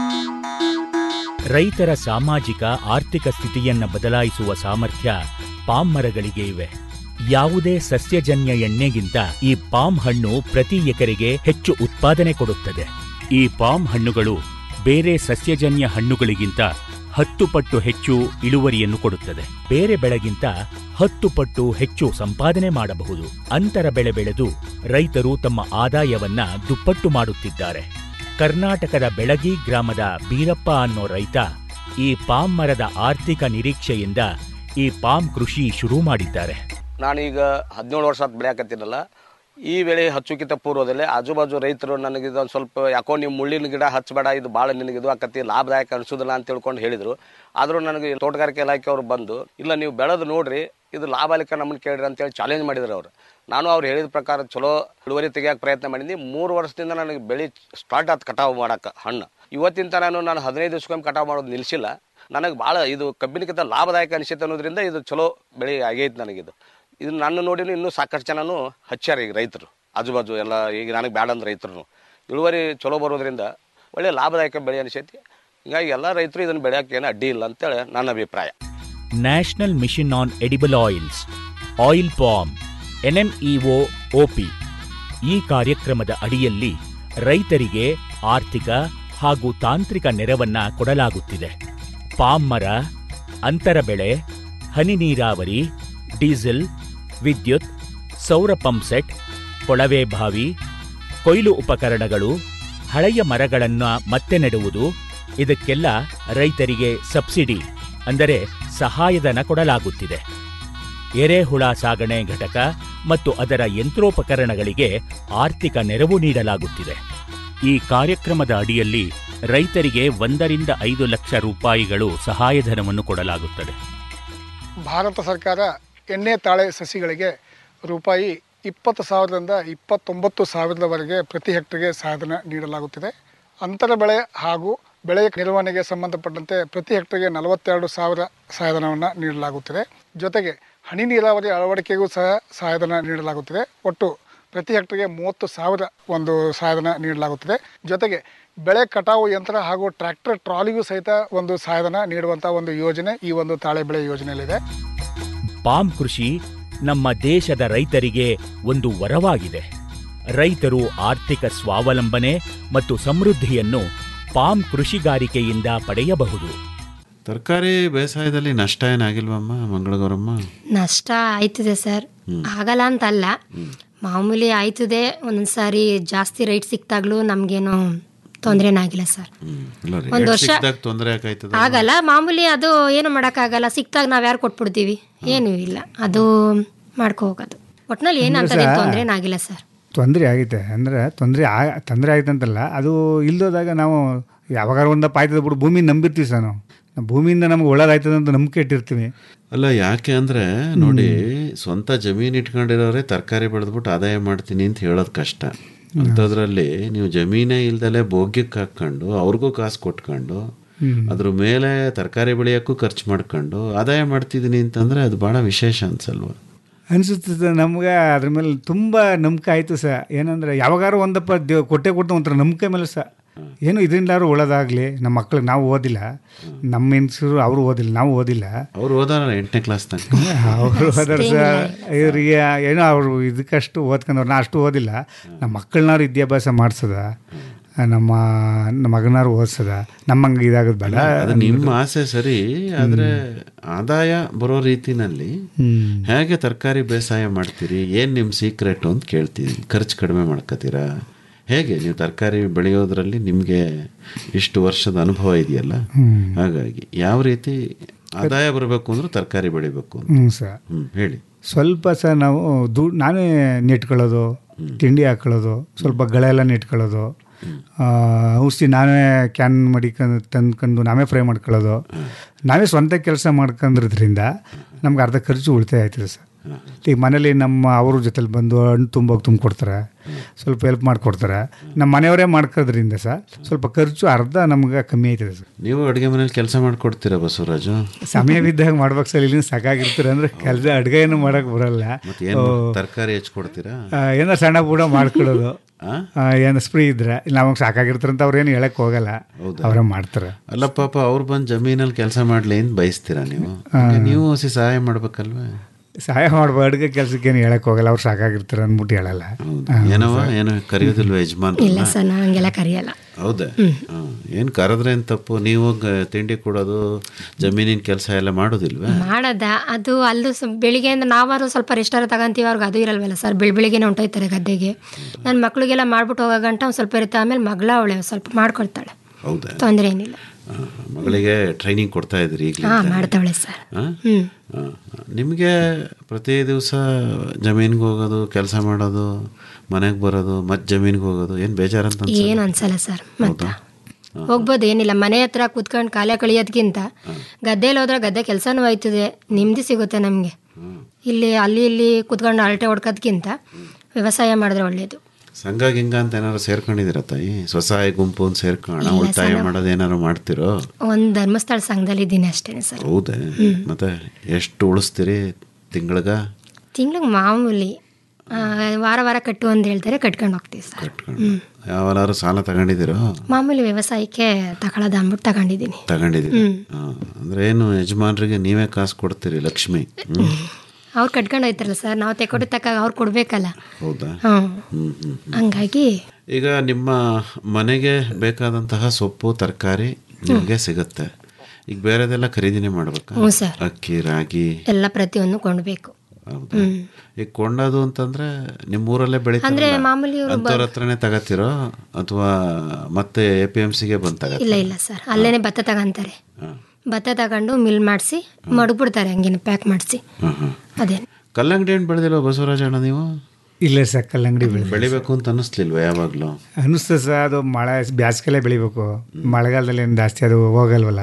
ರೈತರ ಸಾಮಾಜಿಕ ಆರ್ಥಿಕ ಸ್ಥಿತಿಯನ್ನ ಬದಲಾಯಿಸುವ ಸಾಮರ್ಥ್ಯ ಪಾಮ್ ಮರಗಳಿಗೆ ಇವೆ ಯಾವುದೇ ಸಸ್ಯಜನ್ಯ ಎಣ್ಣೆಗಿಂತ ಈ ಪಾಮ್ ಹಣ್ಣು ಪ್ರತಿ ಎಕರೆಗೆ ಹೆಚ್ಚು ಉತ್ಪಾದನೆ ಕೊಡುತ್ತದೆ ಈ ಪಾಮ್ ಹಣ್ಣುಗಳು ಬೇರೆ ಸಸ್ಯಜನ್ಯ ಹಣ್ಣುಗಳಿಗಿಂತ ಹತ್ತು ಪಟ್ಟು ಹೆಚ್ಚು ಇಳುವರಿಯನ್ನು ಕೊಡುತ್ತದೆ ಬೇರೆ ಬೆಳೆಗಿಂತ ಹತ್ತು ಪಟ್ಟು ಹೆಚ್ಚು ಸಂಪಾದನೆ ಮಾಡಬಹುದು ಅಂತರ ಬೆಳೆ ಬೆಳೆದು ರೈತರು ತಮ್ಮ ಆದಾಯವನ್ನ ದುಪ್ಪಟ್ಟು ಮಾಡುತ್ತಿದ್ದಾರೆ ಕರ್ನಾಟಕದ ಬೆಳಗಿ ಗ್ರಾಮದ ಬೀರಪ್ಪ ಅನ್ನೋ ರೈತ ಈ ಪಾಮ್ ಮರದ ಆರ್ಥಿಕ ನಿರೀಕ್ಷೆಯಿಂದ ಈ ಪಾಮ್ ಕೃಷಿ ಶುರು ಮಾಡಿದ್ದಾರೆ ನಾನೀಗ ಹದಿನೇಳು ವರ್ಷ ಬೆಳೆಯಾಕತ್ತೀನಲ್ಲ ಈ ವೇಳೆ ಹಚ್ಚುಕಿತ ಪೂರ್ವದಲ್ಲಿ ಆಜುಬಾಜು ರೈತರು ನನಗೆ ಇದೊಂದು ಸ್ವಲ್ಪ ಯಾಕೋ ನೀವು ಮುಳ್ಳಿನ ಗಿಡ ಹಚ್ಚಬೇಡ ಇದು ಭಾಳ ನಿನಗೆ ಇದು ಆಕತಿ ಲಾಭದಾಯಕ ಅನಿಸೋದಿಲ್ಲ ಅಂತ ತಿಳ್ಕೊಂಡು ಹೇಳಿದರು ಆದರೂ ನನಗೆ ತೋಟಗಾರಿಕೆ ಇಲಾಖೆಯವರು ಬಂದು ಇಲ್ಲ ನೀವು ಬೆಳೆದು ನೋಡ್ರಿ ಇದು ಲಾಭಾಲಿಕ ನಮ್ಮನ್ನು ಕೇಳ್ರಿ ಅಂತೇಳಿ ಚಾಲೆಂಜ್ ಮಾಡಿದ್ರು ಅವರು ನಾನು ಅವ್ರು ಹೇಳಿದ ಪ್ರಕಾರ ಚಲೋ ಇಳುವರಿ ತೆಗಿಯೋಕೆ ಪ್ರಯತ್ನ ಮಾಡಿದ್ದೆ ಮೂರು ವರ್ಷದಿಂದ ನನಗೆ ಬೆಳೆ ಸ್ಟಾರ್ಟ್ ಆಯ್ತು ಕಟಾವು ಮಾಡೋಕೆ ಹಣ್ಣು ಇವತ್ತಿನ ತನಕ ನಾನು ಹದಿನೈದು ದಿವ್ಸಕ್ಕೊಮ್ಮೆ ಕಟಾವು ಮಾಡೋದು ನಿಲ್ಲಿಸಿಲ್ಲ ನನಗೆ ಭಾಳ ಇದು ಕಬ್ಬಿನಕ್ಕಿಂತ ಲಾಭದಾಯಕ ಅನಿಸುತ್ತೆ ಅನ್ನೋದ್ರಿಂದ ಇದು ಚಲೋ ಬೆಳೆ ಆಗೈತೆ ನನಗಿದು ಇದು ನನ್ನ ನೋಡಿನೂ ಇನ್ನೂ ಸಾಕಷ್ಟು ಜನನು ಹಚ್ಚಾರ ಈಗ ರೈತರು ಆಜುಬಾಜು ಎಲ್ಲ ಈಗ ನನಗೆ ಬ್ಯಾಡ ಅಂದ್ರೆ ರೈತರು ಇಳುವರಿ ಚಲೋ ಬರೋದ್ರಿಂದ ಒಳ್ಳೆ ಲಾಭದಾಯಕ ಬೆಳೆ ಅನಿಸೈತಿ ಹೀಗಾಗಿ ಎಲ್ಲ ರೈತರು ಇದನ್ನು ಬೆಳೆಯೋಕೆ ಏನು ಅಡ್ಡಿ ಇಲ್ಲ ಅಂತೇಳಿ ನನ್ನ ಅಭಿಪ್ರಾಯ national mission on edible oils oil palm NMEO OP ಈ ಕಾರ್ಯಕ್ರಮದ ಅಡಿಯಲ್ಲಿ ರೈತರಿಗೆ ಆರ್ಥಿಕ ಹಾಗೂ ತಾಂತ್ರಿಕ ನೆರವನ್ನ ಕೊಡಲಾಗುತ್ತಿದೆ ಪಾಮ್ ಮರ ಅಂತರ ಬೆಳೆ ಹನಿ ನೀರಾವರಿ ಡೀಸೆಲ್ ವಿದ್ಯುತ್ ಸೌರ ಪಂಪ್ಸೆಟ್ ಕೊಳವೆ ಬಾವಿ ಕೊಯ್ಲು ಉಪಕರಣಗಳು ಹಳೆಯ ಮರಗಳನ್ನ ಮತ್ತೆ ನೆಡುವುದು ಇದಕ್ಕೆಲ್ಲ ರೈತರಿಗೆ ಸಬ್ಸಿಡಿ ಅಂದರೆ ಸಹಾಯಧನ ಕೊಡಲಾಗುತ್ತಿದೆ ಎರೆಹುಳ ಸಾಗಣೆ ಘಟಕ ಮತ್ತು ಅದರ ಯಂತ್ರೋಪಕರಣಗಳಿಗೆ ಆರ್ಥಿಕ ನೆರವು ನೀಡಲಾಗುತ್ತಿದೆ ಈ ಕಾರ್ಯಕ್ರಮದ ಅಡಿಯಲ್ಲಿ ರೈತರಿಗೆ ಒಂದರಿಂದ ಐದು ಲಕ್ಷ ರೂಪಾಯಿಗಳು ಸಹಾಯಧನವನ್ನು ಕೊಡಲಾಗುತ್ತದೆ ಭಾರತ ಸರ್ಕಾರ ಎಣ್ಣೆ ತಾಳೆ ಸಸಿಗಳಿಗೆ ರೂಪಾಯಿ ಇಪ್ಪತ್ತು ಸಾವಿರದಿಂದ ಇಪ್ಪತ್ತೊಂಬತ್ತು ಸಾವಿರದವರೆಗೆ ಪ್ರತಿ ಹೆಕ್ಟರ್ಗೆ ಸಹಾಯಧನ ನೀಡಲಾಗುತ್ತಿದೆ ಅಂತರ ಬೆಳೆ ಹಾಗೂ ಬೆಳೆಯ ನಿರ್ವಹಣೆಗೆ ಸಂಬಂಧಪಟ್ಟಂತೆ ಪ್ರತಿ ಹೆಕ್ಟರ್ಗೆ ನಲವತ್ತೆರಡು ಸಾವಿರ ಸಹಾಯಧನವನ್ನು ನೀಡಲಾಗುತ್ತಿದೆ ಜೊತೆಗೆ ಹನಿ ನೀರಾವರಿ ಅಳವಡಿಕೆಗೂ ಸಹ ಸಹಾಯಧನ ನೀಡಲಾಗುತ್ತಿದೆ ಒಟ್ಟು ಪ್ರತಿ ಹೆಕ್ಟರ್ಗೆ ಮೂವತ್ತು ಸಾವಿರ ಒಂದು ಸಹಾಯಧನ ನೀಡಲಾಗುತ್ತಿದೆ ಜೊತೆಗೆ ಬೆಳೆ ಕಟಾವು ಯಂತ್ರ ಹಾಗೂ ಟ್ರ್ಯಾಕ್ಟರ್ ಟ್ರಾಲಿಗೂ ಸಹಿತ ಒಂದು ಸಹಾಯಧನ ನೀಡುವಂಥ ಒಂದು ಯೋಜನೆ ಈ ಒಂದು ತಾಳೆ ಬೆಳೆ ಯೋಜನೆಯಲ್ಲಿದೆ ಪಾಮ್ ಕೃಷಿ ನಮ್ಮ ದೇಶದ ರೈತರಿಗೆ ಒಂದು ವರವಾಗಿದೆ ರೈತರು ಆರ್ಥಿಕ ಸ್ವಾವಲಂಬನೆ ಮತ್ತು ಸಮೃದ್ಧಿಯನ್ನು ಪಾಮ್ ಕೃಷಿಗಾರಿಕೆಯಿಂದ ಪಡೆಯಬಹುದು ತರಕಾರಿ ಬೇಸಾಯದಲ್ಲಿ ನಷ್ಟ ಏನಾಗಿಲ್ವಮ್ಮ ಮಂಗಳಗೌರಮ್ಮ ನಷ್ಟ ಆಯ್ತದೆ ಸರ್ ಆಗಲ್ಲ ಅಂತಲ್ಲ ಮಾಮೂಲಿ ಆಯ್ತದೆ ಒಂದೊಂದು ಸಾರಿ ಜಾಸ್ತಿ ರೈಟ್ ಸಿಕ್ತಾಗ್ಲೂ ನಮಗೇನು ತೊಂದರೆನಾಗಿಲ್ಲ ಸರ್ ಇಲ್ಲ ಒಂದ್ ರೇಟ್ ವರ್ಷ- ಸಿಕ್ಕಿದಾಗ ತೊಂದರೆ ಆಕಾಯ್ತದ ಆಗಲ್ಲ ಮಾಮೂಲಿ ಅದು ಏನು ಮಾಡೋಕ್ಕಾಗಲ್ಲ ಸಿಕ್ತಾಗ ನಾವು ಯಾರು ಕೊಟ್ಬಿಡ್ತೀವಿ ಏನೂ ಇಲ್ಲ ಅದು ಮಾಡ್ಕೊ ಹೋಗೋದು ಒಟ್ನಲ್ಲಿ ಏನು ಅಂದ್ರೆ ಅಂತದೇನು ಸರ್- ತೊಂದರೆನಾಗಿಲ್ಲ ಸರ್ ತೊಂದರೆ ಆಗೈತೆ ಅಂದರೆ ತೊಂದರೆ ಆ ತೊಂದರೆ ಆಯ್ತು ಅಂತಲ್ಲ ಅದು ಇಲ್ದೋದಾಗ ನಾವು ಯಾವಾಗಾರ ಒಂದಪ್ಪ ಆಯ್ತದ ಬಿಡು ಭೂಮಿ ನಂಬಿರ್ತೀವಿ ಸರ್ ನಾವು ನಾವು ಭೂಮಿಯಿಂದ ನಮ್ಗೆ ಒಳ್ಳೇದಾಯ್ತದ ಅಂತ ನಂಬಿಕೆ ಇಟ್ಟಿರ್ತೀವಿ ಅಲ್ಲ ಯಾಕೆ ಅಂದ್ರೆ ನೋಡಿ ಸ್ವಂತ ಜಮೀನ್ ಇಟ್ಕೊಂಡಿರೋರೆ ತರಕಾರಿ ಬೆಳೆದ್ಬಿಟ್ಟು ಆದಾಯ ಮಾಡ್ತೀನಿ ಅಂತ ಹೇಳೋದು ಕಷ್ಟ ಅಂಥದ್ರಲ್ಲಿ ನೀವು ಜಮೀನೇ ಇಲ್ದಲೆ ಭೋಗ್ಯಕ್ಕೆ ಹಾಕ್ಕೊಂಡು ಅವ್ರಿಗೂ ಕಾಸು ಕೊಟ್ಕೊಂಡು ಅದ್ರ ಮೇಲೆ ತರಕಾರಿ ಬೆಳೆಯೋಕ್ಕೂ ಖರ್ಚು ಮಾಡ್ಕೊಂಡು ಆದಾಯ ಮಾಡ್ತಿದ್ದೀನಿ ಅಂತಂದ್ರೆ ಅದು ಬಹಳ ವಿಶೇಷ ಅನ್ಸಲ್ವಾ ಅನಿಸುತ್ತೆ ನಮ್ಗೆ ಅದ್ರ ಮೇಲೆ ತುಂಬ ನಂಬಿಕೆ ಆಯಿತು ಸಹ ಏನಂದ್ರೆ ಯಾವಾಗಾರು ಒಂದಪ್ಪ ದೇವ್ ಕೊಟ್ಟೆ ಕೊಟ್ಟು ಒಂಥರ ನಂಬಿಕೆ ಮೇಲೆ ಸಹ ಏನು ಇದರಿಂದಾರು ಒಳ್ಳೇದಾಗಲಿ ನಮ್ಮ ಮಕ್ಳಿಗೆ ನಾವು ಓದಿಲ್ಲ ನಮ್ಮ ಹೆಂಗಸರು ಅವರು ಓದಿಲ್ಲ ನಾವು ಓದಿಲ್ಲ ಅವ್ರು ಓದಾರಲ್ಲ ಎಂಟನೇ ಕ್ಲಾಸ್ ತನಕ ಅವರು ಹೋದ್ರೆ ಸಹ ಇವರಿಗೆ ಏನೋ ಅವರು ಇದಕ್ಕಷ್ಟು ಓದ್ಕೊಂಡವ್ರು ನಾ ಅಷ್ಟು ಓದಿಲ್ಲ ನಮ್ಮ ಮಕ್ಕಳನ್ನಾರು ವಿದ್ಯಾಭ್ಯಾಸ ಮಾಡಿಸದ ನಮ್ಮ ನಮ್ಮ ಮಗನಾರು ಓದಿಸದ ನಮ್ಮಂಗೆ ಇದಾಗೋದು ಬೇಡ ಅದು ನಿಮ್ಮ ಆಸೆ ಸರಿ ಆದ್ರೆ ಆದಾಯ ಬರೋ ರೀತಿನಲ್ಲಿ ಹೇಗೆ ತರಕಾರಿ ಬೇಸಾಯ ಮಾಡ್ತೀರಿ ಏನ್ ನಿಮ್ ಸೀಕ್ರೆಟ್ ಅಂತ ಕೇಳ್ತಿದ್ದೀನಿ ಖರ್ಚು ಕಡಿಮೆ ಮಾಡ್ಕೋತೀರಾ ಹೇಗೆ ನೀವು ತರಕಾರಿ ಬೆಳೆಯೋದ್ರಲ್ಲಿ ನಿಮ್ಗೆ ಇಷ್ಟು ವರ್ಷದ ಅನುಭವ ಇದೆಯಲ್ಲ ಹಾಗಾಗಿ ಯಾವ ರೀತಿ ಆದಾಯ ಬರಬೇಕು ಅಂದ್ರೆ ತರಕಾರಿ ಬೆಳಿಬೇಕು ಅಂತ ಹ್ಞೂ ಸರ್ ಹ್ಮ್ ಹೇಳಿ ಸ್ವಲ್ಪ ಸಹ ನಾವು ದು ನಾವೇ ನೆಟ್ಕೊಳ್ಳೋದು ತಿಂಡಿ ಹಾಕೊಳ್ಳೋದು ಸ್ವಲ್ಪ ಗಳೆ ಎಲ್ಲ ನೆಟ್ಕೊಳ್ಳೋದು ಆ, ಔಷಧಿ ನಾವೇ ಕ್ಯಾನ್ ಮಡಿಕೊಂಡು ತಂದ್ಕೊಂಡು ನಾವೇ ಫ್ರೈ ಮಾಡ್ಕೊಳ್ಳೋದು ನಾವೇ ಸ್ವಂತ ಕೆಲಸ ಮಾಡ್ಕೊಂಡಿರೋದ್ರಿಂದ ನಮ್ಗೆ ಅರ್ಧ ಖರ್ಚು ಉಳಿತಾಯ ಆಯ್ತದೆ ಸರ್ ಈಗ ಮನೇಲಿ ನಮ್ಮ ಅವ್ರ ಜೊತೆಲಿ ಬಂದು ಹಣ್ಣು ತುಂಬೋಗಿ ತುಂಬಿಕೊಡ್ತಾರೆ ಸ್ವಲ್ಪ ಹೆಲ್ಪ್ ಮಾಡಿಕೊಡ್ತಾರೆ ನಮ್ಮ ಮನೆಯವರೇ ಮಾಡ್ಕೋದ್ರಿಂದ ಸರ್ ಸ್ವಲ್ಪ ಖರ್ಚು ಅರ್ಧ ನಮ್ಗೆ ಕಮ್ಮಿ ಆಯ್ತದೆ ಸರ್ ನೀವು ಅಡುಗೆ ಮನೇಲಿ ಕೆಲಸ ಮಾಡ್ಕೊಡ್ತೀರಾ ಬಸವರಾಜು ಸಮಯ ಬಿದ್ದಾಗ ಮಾಡ್ಬೇಕು ಸರ್ ಇಲ್ಲಿ ಸಾಕಾಗಿರ್ತಾರೆ ಅಂದರೆ ಕೆಲಸ ಅಡುಗೆ ಏನು ಮಾಡೋಕೆ ಬರಲ್ಲ ಮತ್ತೆ ಏನು ತರಕಾರಿ ಹೆಚ್ಚಿಕೊಡ್ತೀರಾ ಆ, ಏನೋ ಸಣ್ಣ ಬೂಡ ಮಾಡ್ಕೊಳ್ಳೋದು ಆ? ಆ, ಏನು ಸ್ಪ್ರೀ ಇದ್ರೆ ನಮಗೆ ಸಾಕಾಗಿರ್ತಾರೆ ಅಂತ ಅವ್ರೇನು ಹೇಳಕ್ ಹೋಗಲ್ಲ ಅವರೇ ಮಾಡ್ತಾರೆ ಅಲ್ಲ ಪಾಪ ಅವ್ರು ಬಂದು ಜಮೀನಲ್ಲಿ ಕೆಲಸ ಮಾಡ್ಲಿ ಅಂತ ಬಯಸ್ತೀರಾ ನೀವು ಹಾಗೆ ನೀವು ಹೊಸಿ ಸಹಾಯ ಮಾಡ್ಬೇಕಲ್ವೇ ಸಹಾಯ ಮಾಡ್ಬೋ ಅಡುಗೆ ಕೆಲಸಕ್ಕೆ ಏನು ಹೇಳಕ್ ಹೋಗಲ್ಲ ಅವ್ರು ಸಾಕಾಗಿರ್ತಾರೆ ಅಂದ್ಬಿಟ್ಟು ಹೇಳಲ್ಲ ಏನವ ಏನು ಕರೆಯೋದಿಲ್ವ ಯಜಮಾನ್ ಇಲ್ಲ ಸರ್ ನಾನು ಹಂಗೆಲ್ಲ ಕರೆಯಲ್ಲ ಹೌದಾ ಏನು ಕರೆದ್ರೆ ಏನು ತಪ್ಪು ನೀವು ಗ- ತಿಂಡಿ ಕೊಡೋದು ಜಮೀನಿನ ಕೆಲಸ ಎಲ್ಲ ಮಾಡೋದಿಲ್ವೇ ಮಾಡದ ಅದು ಅಲ್ಲೂ ಸ ಬೆಳಿಗ್ಗೆಯಿಂದ ನಾವಾದ್ರು ಸ್ವಲ್ಪ ರೆಸ್ಟಾರ ತಗೊಂತೀವಿ ಅವ್ರಿಗೆ ಅದು ಇರಲ್ವಲ್ಲ ಸರ್ ಬೆಳ್ ಬೆಳಿಗ್ಗೆನೆ ಹೊಂಟೋಯ್ತಾರೆ ಗದ್ದೆಗೆ ನನ್ನ ಮಕ್ಳಿಗೆಲ್ಲ ಮಾಡ್ಬಿಟ್ಟು ಹೋಗೋ ಗಂಟ ಒಂದು ಸ್ವಲ್ಪ ಇರುತ್ತೆ ಆಮೇಲೆ ಮಗಳ ಅವಳೆ ಸ್ವಲ್ಪ ಮಾಡ್ಕೊಳ್ತಾಳೆ ಹೌದಾ ತೊಂದರೆ ಏನಿಲ್ಲ ಆ, ಮಗಳಿಗೆ ಟ್ರೈನಿಂಗ್ ಕೊಡ್ತಾ ಇದ್ರಿ ಈಗಲೇ ಹಾಂ ಮಾಡ್ತಾವಳೆ ಸರ್ ಹ್ಞೂ ನಿಮಗೆ ಪ್ರತಿ ದಿವಸ ಜಮೀನಿಗೆ ಹೋಗೋದು ಕೆಲಸ ಮಾಡೋದು ಮನೆಗೆ ಬರೋದು ಮತ್ತೆ ಜಮೀನಿಗೆ ಹೋಗೋದು ಏನು ಬೇಜಾರಂತ ಅನ್ಸಲ್ಲ? ಏನು ಅನ್ಸಲ್ಲ ಸರ್ ಮತ್ತೆ ಹೋಗ್ಬೋದು ಏನಿಲ್ಲ ಮನೆ ಹತ್ರ ಕೂತ್ಕೊಂಡು ಕಾಲ ಕಳಿಯೋದ್ಕಿಂತ ಗದ್ದೆಯಲ್ಲಿ ಹೋದ್ರೆ ಗದ್ದೆ ಕೆಲಸನೂ ಆಯ್ತದೆ ನೆಮ್ಮದಿ ಸಿಗುತ್ತೆ ನಮಗೆ ಇಲ್ಲಿ ಅಲ್ಲಿ ಇಲ್ಲಿ ಕೂತ್ಕೊಂಡು ಅಳಟೆ ಹೊಡ್ಕೋದ್ಕಿಂತ ವ್ಯವಸಾಯ ಮಾಡಿದ್ರೆ ಒಳ್ಳೇದು ಸಂಘ ಗಿಂಗ ಅಂತ ಏನಾರು ಸೇರ್ಕೊಂಡಿದ್ದೀರ ತಾಯಿ ಸ್ವಸಹಾಯ ಗುಂಪು ಅಂತ ಸೇರ್ಕೊಂಡು ಹಣ ಉಳಿತಾಯ ಮಾಡೋದು ಏನಾರು ಮಾಡ್ತಿರೋ ಒಂದು ಧರ್ಮಸ್ಥಳ ಸಂಘದಲ್ಲಿ ಇದ್ದೀನಿ ಅಷ್ಟೇ ಸರ್ ಹೌದೇ ಮತ್ತೆ ಎಷ್ಟು ಉಳಿಸ್ತೀರಿ ತಿಂಗಳಿಗೆ ತಿಂಗ್ಳಿಗೆ ಮಾಮೂಲಿ ಆ, ವಾರ ವಾರ ಕಟ್ಟು ಅಂತ ಹೇಳ್ತಾರೆ ಕಟ್ಕೊಂಡು ಹೋಗ್ತೀವಿ ಸರ್ ಕಟ್ಕೊಂಡು ಯಾವಾರು ಸಾಲ ತಗೊಂಡಿದ್ದೀರೋ ಮಾಮೂಲಿ ವ್ಯವಸಾಯಕ್ಕೆ ತಗೊಳ್ಳೋದು ಅಂದ್ಬಿಟ್ಟು ತಗೊಂಡಿದ್ದೀನಿ ತಗೊಂಡಿದ್ದೀರಿ ಹಾಂ ಅಂದರೆ ಏನು ಯಜಮಾನ್ರಿಗೆ ನೀವೇ ಕಾಸು ಕೊಡ್ತೀರಿ ಲಕ್ಷ್ಮಿ ಹ್ಮ್. ಅವ್ರು ಕಟ್ಕೊಂಡು ಹೋಯ್ತಾರಲ್ಲ ಸರ್ ನಾವು ತೆಕೊಟ್ಟು ತಕ್ಕ ಅವ್ರು ಕೊಡಬೇಕಲ್ಲ ಹೌದಾ ಹ್ಞೂ ಹ್ಮ್ ಹ್ಮ್ ಹಂಗಾಗಿ ಈಗ ನಿಮ್ಮ ಮನೆಗೆ ಬೇಕಾದಂತಹ ಸೊಪ್ಪು ತರಕಾರಿ ನಿಮಗೆ ಸಿಗುತ್ತೆ ಈಗ ಬೇರೆದೆಲ್ಲ ಖರೀದಿನೇ ಮಾಡ್ಬೇಕಾ ಹ್ಞೂ ಸರ್ ಅಕ್ಕಿ ರಾಗಿ ಎಲ್ಲ ಪ್ರತಿಯೊಂದು ಕೊಂಡ್ಬೇಕು ಹೌದಾ ಈಗ ಕೊಂಡೋದು ಅಂತಂದ್ರೆ ನಿಮ್ಮ ಊರಲ್ಲೇ ಬೆಳಿತಾರೆ ಮಾಮೂಲಿ ಅಂಥವ್ರ ಹತ್ರನೇ ತಗತ್ತೀರೋ ಅಥವಾ ಮತ್ತೆ ಎ ಪಿ ಎಮ್ ಸಿಗೆ ಬಂದು ತಗತ್ತೀರ ಇಲ್ಲ ಇಲ್ಲ ಸರ್ ಅಲ್ಲೇನೆ ಭತ್ತ ತಗೊಂತಾರೆ ಭತ್ತ ತಗೊಂಡು ಮಿಲ್ ಮಾಡಿಸಿ ಮಡಗ್ಬಿಡ್ತಾರೆ ಹಂಗೇನೆ ಪ್ಯಾಕ್ ಮಾಡಿಸಿ ಹಾಂ ಹಾಂ ಅದೇ ಕಲ್ಲಂಗಡಿ ಹಣ್ಣು ಬೆಳೆದಿಲ್ವ ಬಸವರಾಜಣ್ಣ ನೀವು ಇಲ್ಲ ಸರ್ ಕಲ್ಲಂಗಡಿ ಬೆಳೆ ಬೆಳಿಬೇಕು ಅಂತ ಅನ್ನಿಸ್ಲಿಲ್ವ ಯಾವಾಗಲೂ ಅನ್ನಿಸ್ತದೆ ಸರ್ ಅದು ಮಳೆ ಬ್ಯಾಸ್ಗೆಲ್ಲೇ ಬೆಳಿಬೇಕು ಮಳೆಗಾಲದಲ್ಲಿ ಏನು ಜಾಸ್ತಿ ಅದು ಹೋಗಲ್ವಲ್ಲ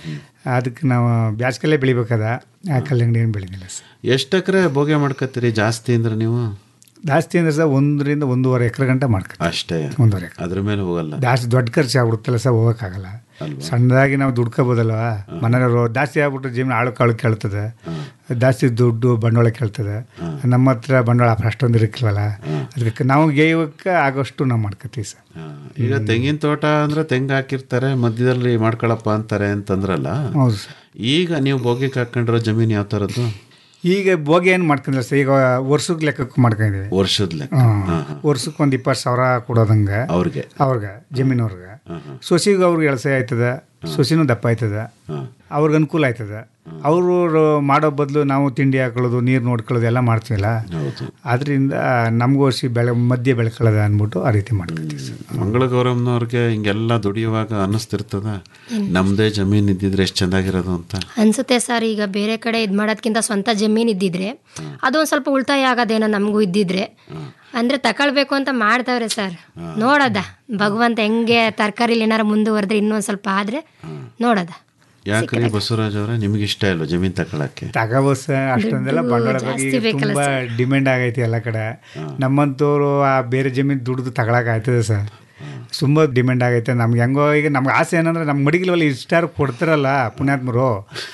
ಅದಕ್ಕೆ ನಾವು ಬ್ಯಾಸ್ಗೆಲ್ಲೇ ಬೆಳಿಬೇಕದ ಆ ಕಲ್ಲಂಗಡಿ ಏನು ಬೆಳೆದಿಲ್ಲ ಸರ್ ಎಷ್ಟು ಎಕರೆ ಬೋಗೆ ಮಾಡ್ಕತ್ತೀರಿ ಜಾಸ್ತಿ ಅಂದ್ರೆ ನೀವು ಜಾಸ್ತಿ ಅಂದ್ರೆ ಸರ್ ಒಂದರಿಂದ ಒಂದೂವರೆ ಎಕರೆ ಗಂಟೆ ಮಾಡ್ಕೊ ಅಷ್ಟೇ ಒಂದೂವರೆ ಎಕರೆ ಅದ್ರ ಮೇಲೆ ಹೋಗಲ್ಲ ಜಾಸ್ತಿ ದೊಡ್ಡ ಖರ್ಚು ಆಗ್ಬಿಡುತ್ತಲ್ಲ ಸರ್ ಹೋಗೋಕ್ಕಾಗಲ್ಲ ಸಣ್ಣದಾಗಿ ನಾವು ದುಡ್ಕೋಬೋದಲ್ವ ಮನೆಯವರು ಜಾಸ್ತಿ ಆಗ್ಬಿಟ್ರೆ ಜೀವನ ಆಳು ಕಾಳು ಕೇಳ್ತದೆ ಜಾಸ್ತಿ ದುಡ್ಡು ಬಂಡವಾಳ ಕೇಳ್ತದೆ ನಮ್ಮ ಹತ್ರ ಬಂಡವಾಳ ಅಷ್ಟೊಂದು ಇರಕ್ಕಿಲ್ವಲ್ಲ ಅದಕ್ಕೆ ನಾವು ಗೇಯಕ್ಕೆ ಆಗೋಷ್ಟು ನಾವು ಮಾಡ್ಕೋತೀವಿ ಸರ್ ಆ, ಈಗ ತೆಂಗಿನ ತೋಟ ಅಂದ್ರೆ ತೆಂಗು ಹಾಕಿರ್ತಾರೆ ಮಧ್ಯದಲ್ಲಿ ಮಾಡ್ಕೊಳಪ್ಪ ಅಂತಾರೆ ಅಂತಂದ್ರಲ್ಲ ಹೌದು ಸರ್ ಈಗ ನೀವು ಬೋಗಿಗೆ ಹಾಕೊಂಡಿರೋ ಜಮೀನು ಯಾವ ಥರದ್ದು ಈಗ ಬೋಗಿ ಏನು ಮಾಡ್ಕೊಂಡಿಲ್ಲ ಸರ್ ಈಗ ವರ್ಷಕ್ಕೆ ಲೆಕ್ಕಕ್ಕೆ ಮಾಡ್ಕೊಂಡಿದ್ದೀವಿ ವರ್ಷದ ಲೆಕ್ಕ ವರ್ಷಕ್ಕೆ ಒಂದು ಇಪ್ಪತ್ತು ಸಾವಿರ ಕೊಡೋದಂಗೆ ಅವ್ರಿಗೆ ಅವ್ರಿಗೆ ಜಮೀನವ್ರಿಗೆ ಸೊಸಿಗೆ ಅವ್ರಿಗೆ ಎಳಸೆ ಆಯ್ತದ ಸೊಸಿನೂ ದಪ್ಪ ಆಯ್ತದ ಅವ್ರಿಗೆ ಅನುಕೂಲ ಆಯ್ತದ ಅವರು ಮಾಡೋ ಬದಲು ನಾವು ತಿಂಡಿ ಹಾಕೊಳ್ಳೋದು ನೀರು ನೋಡ್ಕೊಳ್ಳೋದು ಎಲ್ಲ ಮಾಡ್ತೀವಲ್ಲ ಹೌದು ಅದರಿಂದ ನಮಗೂ ವರ್ಷಿ ಬೆಳೆ ಮಧ್ಯೆ ಬೆಳ್ಕೊಳ್ಳೋದ ಅಂದ್ಬಿಟ್ಟು ಆ ರೀತಿ ಮಾಡ್ಕೊತೀವಿ ಸರ್ ಮಂಗಳ ಗೌರಮ್ನವ್ರಿಗೆ ಹಿಂಗೆಲ್ಲ ದುಡಿಯುವಾಗ ಅನ್ನಿಸ್ತಿರ್ತದ ನಮ್ದೇ ಜಮೀನ್ ಇದ್ದಿದ್ರೆ ಎಷ್ಟು ಚೆಂದಾಗಿರೋದು ಅಂತ ಅನ್ಸುತ್ತೆ ಸರ್ ಈಗ ಬೇರೆ ಕಡೆ ಇದು ಮಾಡೋದ್ಕಿಂತ ಸ್ವಂತ ಜಮೀನು ಇದ್ದಿದ್ರೆ ಅದೊಂದು ಸ್ವಲ್ಪ ಉಳಿತಾಯ ಆಗೋದೇನೋ ನಮಗೂ ಇದ್ದಿದ್ರೆ ಅಂದ್ರೆ ತಗೊಳ್ಬೇಕು ಅಂತ ಮಾಡ್ತಾವ್ರೆ ಸರ್ ನೋಡೋದ ಭಗವಂತ ಹೆಂಗೆ ತರಕಾರಿಲಿ ಏನಾರು ಮುಂದುವರೆದ್ರೆ ಇನ್ನೊಂದು ಸ್ವಲ್ಪ ಆದ್ರೆ ನೋಡೋದ ಯಾಕ್ರಿ ಬಸವರಾಜ್ ಅವರೇ ನಿಮ್ಗೆ ಇಷ್ಟ ಇಲ್ವ ಜಮೀನ್ ತಗೊಳಕ್ಕೆ ತಗೋಬೋದು ಸರ್ ಅಷ್ಟೊಂದೆಲ್ಲ ಬಂಡವಾಳ ಬಗ್ಗೆ ಈಗ ತುಂಬ ಡಿಮ್ಯಾಂಡ್ ಆಗೈತಿ ಎಲ್ಲ ಕಡೆ ನಮ್ಮಂತವ್ರು ಆ ಬೇರೆ ಜಮೀನು ದುಡ್ದು ತಗೊಳಕ್ ಆಯ್ತದೆ ಸರ್ ತುಂಬ ಡಿಮ್ಯಾಂಡ್ ಆಗೈತೆ ನಮ್ಗೆ ಹೆಂಗೋ ಈಗ ನಮ್ಗೆ ಆಸೆ ಏನಂದ್ರೆ ನಮ್ಮ ಮಡಿಗಿಲವಲ್ಲಿ ಇಷ್ಟಾರು ಕೊಡ್ತಾರಲ್ಲ ಪುಣ್ಯಾತ್ಮರು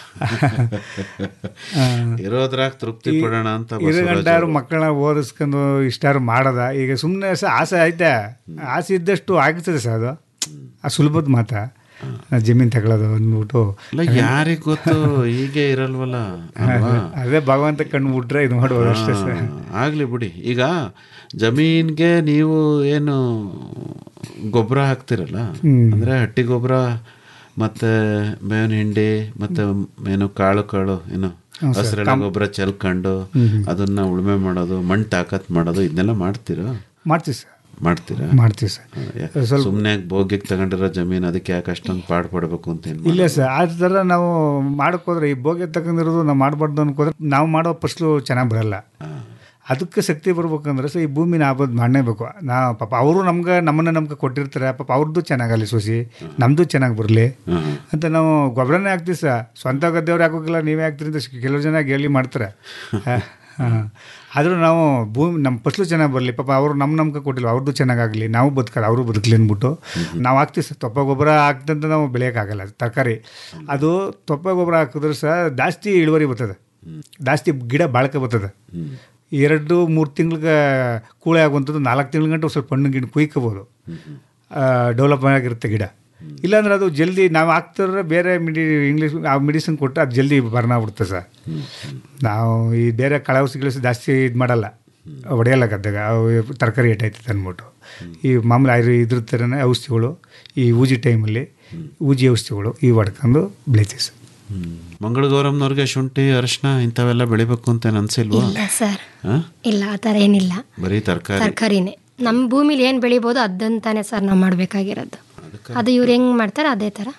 ಇರೋದ್ರಾಗ ತೃಪ್ತಿ ಪಡೋಣ ಅಂತ ಬಸವರಾಜ್ ಇರುಗಂಟಾರು ಮಕ್ಕಳನ್ನ ಓದಿಸ್ಕೊಂಡು ಇಷ್ಟಾರು ಮಾಡೋದ ಈಗ ಸುಮ್ಮನೆ ಸಹ ಆಸೆ ಐತೆ ಆಸೆ ಇದ್ದಷ್ಟು ಆಗ್ತದೆ ಸರ್ ಅದು ಆ ಸುಲಭದ ಮಾತ ಜಮೀನು ತಗೊಳ್ಳೋದು ಅಂದ್ಬಿಟ್ಟು ಅಲ್ಲ ಯಾರಿಗ್ ಗೊತ್ತು ಹೀಗೆ ಇರಲ್ವಲ್ಲ ಅಲ್ವಾ ಅದೇ ಭಗವಂತ ಕಣ್ಣು ಬಿಟ್ರೆ ಇದು ಮಾಡ್ಬೋದು ಅಷ್ಟೇ ಸರ್ ಹಾ, ಆಗ್ಲಿ ಬಿಡಿ ಈಗ ಜಮೀನ್ಗೆ ನೀವು ಏನು ಗೊಬ್ಬರ ಹಾಕ್ತಿರಲ್ಲ ಅಂದ್ರೆ ಹಟ್ಟಿ ಗೊಬ್ಬರ ಮತ್ತೆ ಬೇವಿನ ಹಿಂಡಿ ಮತ್ತೆ ಏನು ಕಾಳು ಕಾಳು ಏನು ಹಸಿರೆಲೆ ಗೊಬ್ಬರ ಚೆಲ್ಕೊಂಡು ಅದನ್ನ ಉಳುಮೆ ಮಾಡೋದು ಮಣ್ಣು ತಾಕತ್ ಮಾಡೋದು ಇದನ್ನೆಲ್ಲ ಮಾಡ್ತೀರಾ ಮಾಡ್ತೀವಿ ಸರ್ ಮಾಡ್ತೀರಾ ಮಾಡ್ತೀವಿ ಸರ್ ಸುಮ್ಮನೆ ಬೋಗಿಗೆ ತಗೊಂಡಿರೋ ಜಮೀನು ಅದಕ್ಕೆ ಯಾಕೆ ಅಷ್ಟೊಂದು ಪಾಡು ಪಡ್ಬೇಕು ಅಂತ ಏನು ಇಲ್ಲ ಸರ್ ಆ ಥರ ನಾವು ಮಾಡೋಕ್ಕೋದ್ರೆ ಈ ಬೋಗೆ ತಗೊಂಡಿರೋದು ನಾವು ಮಾಡಬಾರ್ದು ಅನ್ಕೋದ್ರೆ ನಾವು ಮಾಡೋ ಫಸ್ಲು ಚೆನ್ನಾಗಿ ಬರಲ್ಲ ಅದಕ್ಕೆ ಶಕ್ತಿ ಬರ್ಬೇಕಂದ್ರೆ ಸರ್ ಈ ಭೂಮಿನ ಆಬೋದು ಮಾಡಲೇಬೇಕು ನಾ ಪಾಪ ಅವರು ನಮ್ಗೆ ನಮ್ಮನ್ನ ನಮ್ಗೆ ಕೊಟ್ಟಿರ್ತಾರೆ ಪಾಪ ಅವ್ರದ್ದು ಚೆನ್ನಾಗಲ್ಲಿ ಸೊಸಿ ನಮ್ಮದು ಚೆನ್ನಾಗಿ ಬರಲಿ ಅಂತ ನಾವು ಗೊಬ್ಬರನೇ ಹಾಕ್ತೀವಿ ಸರ್ ಸ್ವಂತ ಗದ್ದೆಯವ್ರು ಹಾಕೋಕ್ಕಿಲ್ಲ ನೀವೇ ಹಾಕ್ತೀರಿ ಅಂತ ಕೆಲವು ಜನ ಹೇಳಿ ಮಾಡ್ತಾರೆ ಹಾಂ ಆದರೂ ನಾವು ಭೂಮಿ ನಮ್ಮ ಫಸ್ಲು ಚೆನ್ನಾಗಿ ಬರಲಿ ಪಾಪ ಅವರು ನಮ್ಮ ನಮ್ಗೆ ಕೊಟ್ಟಿಲ್ಲ ಅವ್ರದ್ದು ಚೆನ್ನಾಗಾಗಲಿ ನಾವು ಬದುಕಲ್ಲ ಅವರು ಬದುಕಲಿ ಅಂದ್ಬಿಟ್ಟು ನಾವು ಹಾಕ್ತೀವಿ ಸರ್ ತೊಪ್ಪ ಗೊಬ್ಬರ ಹಾಕ್ದಂತ ನಾವು ಬೆಳೆಯೋಕ್ಕಾಗಲ್ಲ ತರಕಾರಿ ಅದು ತೊಪ್ಪ ಗೊಬ್ಬರ ಹಾಕಿದ್ರೆ ಸಹ ಜಾಸ್ತಿ ಇಳುವರಿ ಬರ್ತದೆ ಜಾಸ್ತಿ ಗಿಡ ಬಾಳ್ಕೆ ಬರ್ತದೆ ಎರಡು ಮೂರು ತಿಂಗ್ಳಿಗೆ ಕೂಳೆ ಆಗುವಂಥದ್ದು ನಾಲ್ಕು ತಿಂಗಳ ಗಂಟೆ ಸ್ವಲ್ಪ ಹಣ್ಣು ಗಿಡ ಕುಯ್ಕೋಬೋದು ಡೆವಲಪ್ ಆಗಿರುತ್ತೆ ಗಿಡ ಇಲ್ಲಾಂದ್ರೆ ಅದು ಜಲ್ದಿ ನಾವು ಹಾಕ್ತಿದ್ರೆ ಬೇರೆ ಮಿಡಿ ಇಂಗ್ಲೀಷ್ ಆ ಮೆಡಿಸಿನ್ ಕೊಟ್ಟರೆ ಅದು ಜಲ್ದಿ ಬರ್ನ್ ಆಗ್ಬಿಡುತ್ತೆ ಸರ್ ನಾವು ಈ ಬೇರೆ ಕಳವಸಿ ಗಿಳಸಿ ಜಾಸ್ತಿ ಇದು ಮಾಡಲ್ಲ ಹೊಡೆಯಲ್ಲ ಗದ್ದೆಗೆ ಅವು ತರಕಾರಿ ಏಟಾಯ್ತದೆ ಅಂದ್ಬಿಟ್ಟು ಈ ಮಾಮೂಲಿ ಆಯುರ್ ಇದ್ರ ಥರನೇ ಔಷಧಿಗಳು ಈ ಊಜಿ ಟೈಮಲ್ಲಿ ಊಜಿ ಔಷಧಿಗಳು ಈ ಹೊಡ್ಕೊಂಡು ಬೆಳಿತೀವಿ ಸರ್ ಮಂಗಳ ಗೌರಮ್ನವ್ರಿಗೆ ಶುಂಠಿ ಅರಿಶಿನ ಇಂಥವೆಲ್ಲ ಬೆಳಿಬೇಕು ಅಂತ ಏನು ಅನ್ಸಿಲ್ವಾ ಇಲ್ಲ ಸರ್ ಹಾ? ಇಲ್ಲ ಆ ಥರ ಏನಿಲ್ಲ ಬರೀ ತರಕಾರಿ ತರಕಾರಿನೇ ನಮ್ಮ ಭೂಮಿಲಿ ಏನು ಬೆಳಿಬೋದು ಅದಂತಾನೆ ಸರ್ ನಾವು ಮಾಡಬೇಕಾಗಿರೋದು ಅದು ಇವ್ರು ಹೆಂಗೆ ಮಾಡ್ತಾರೆ ಅದೇ ಥರ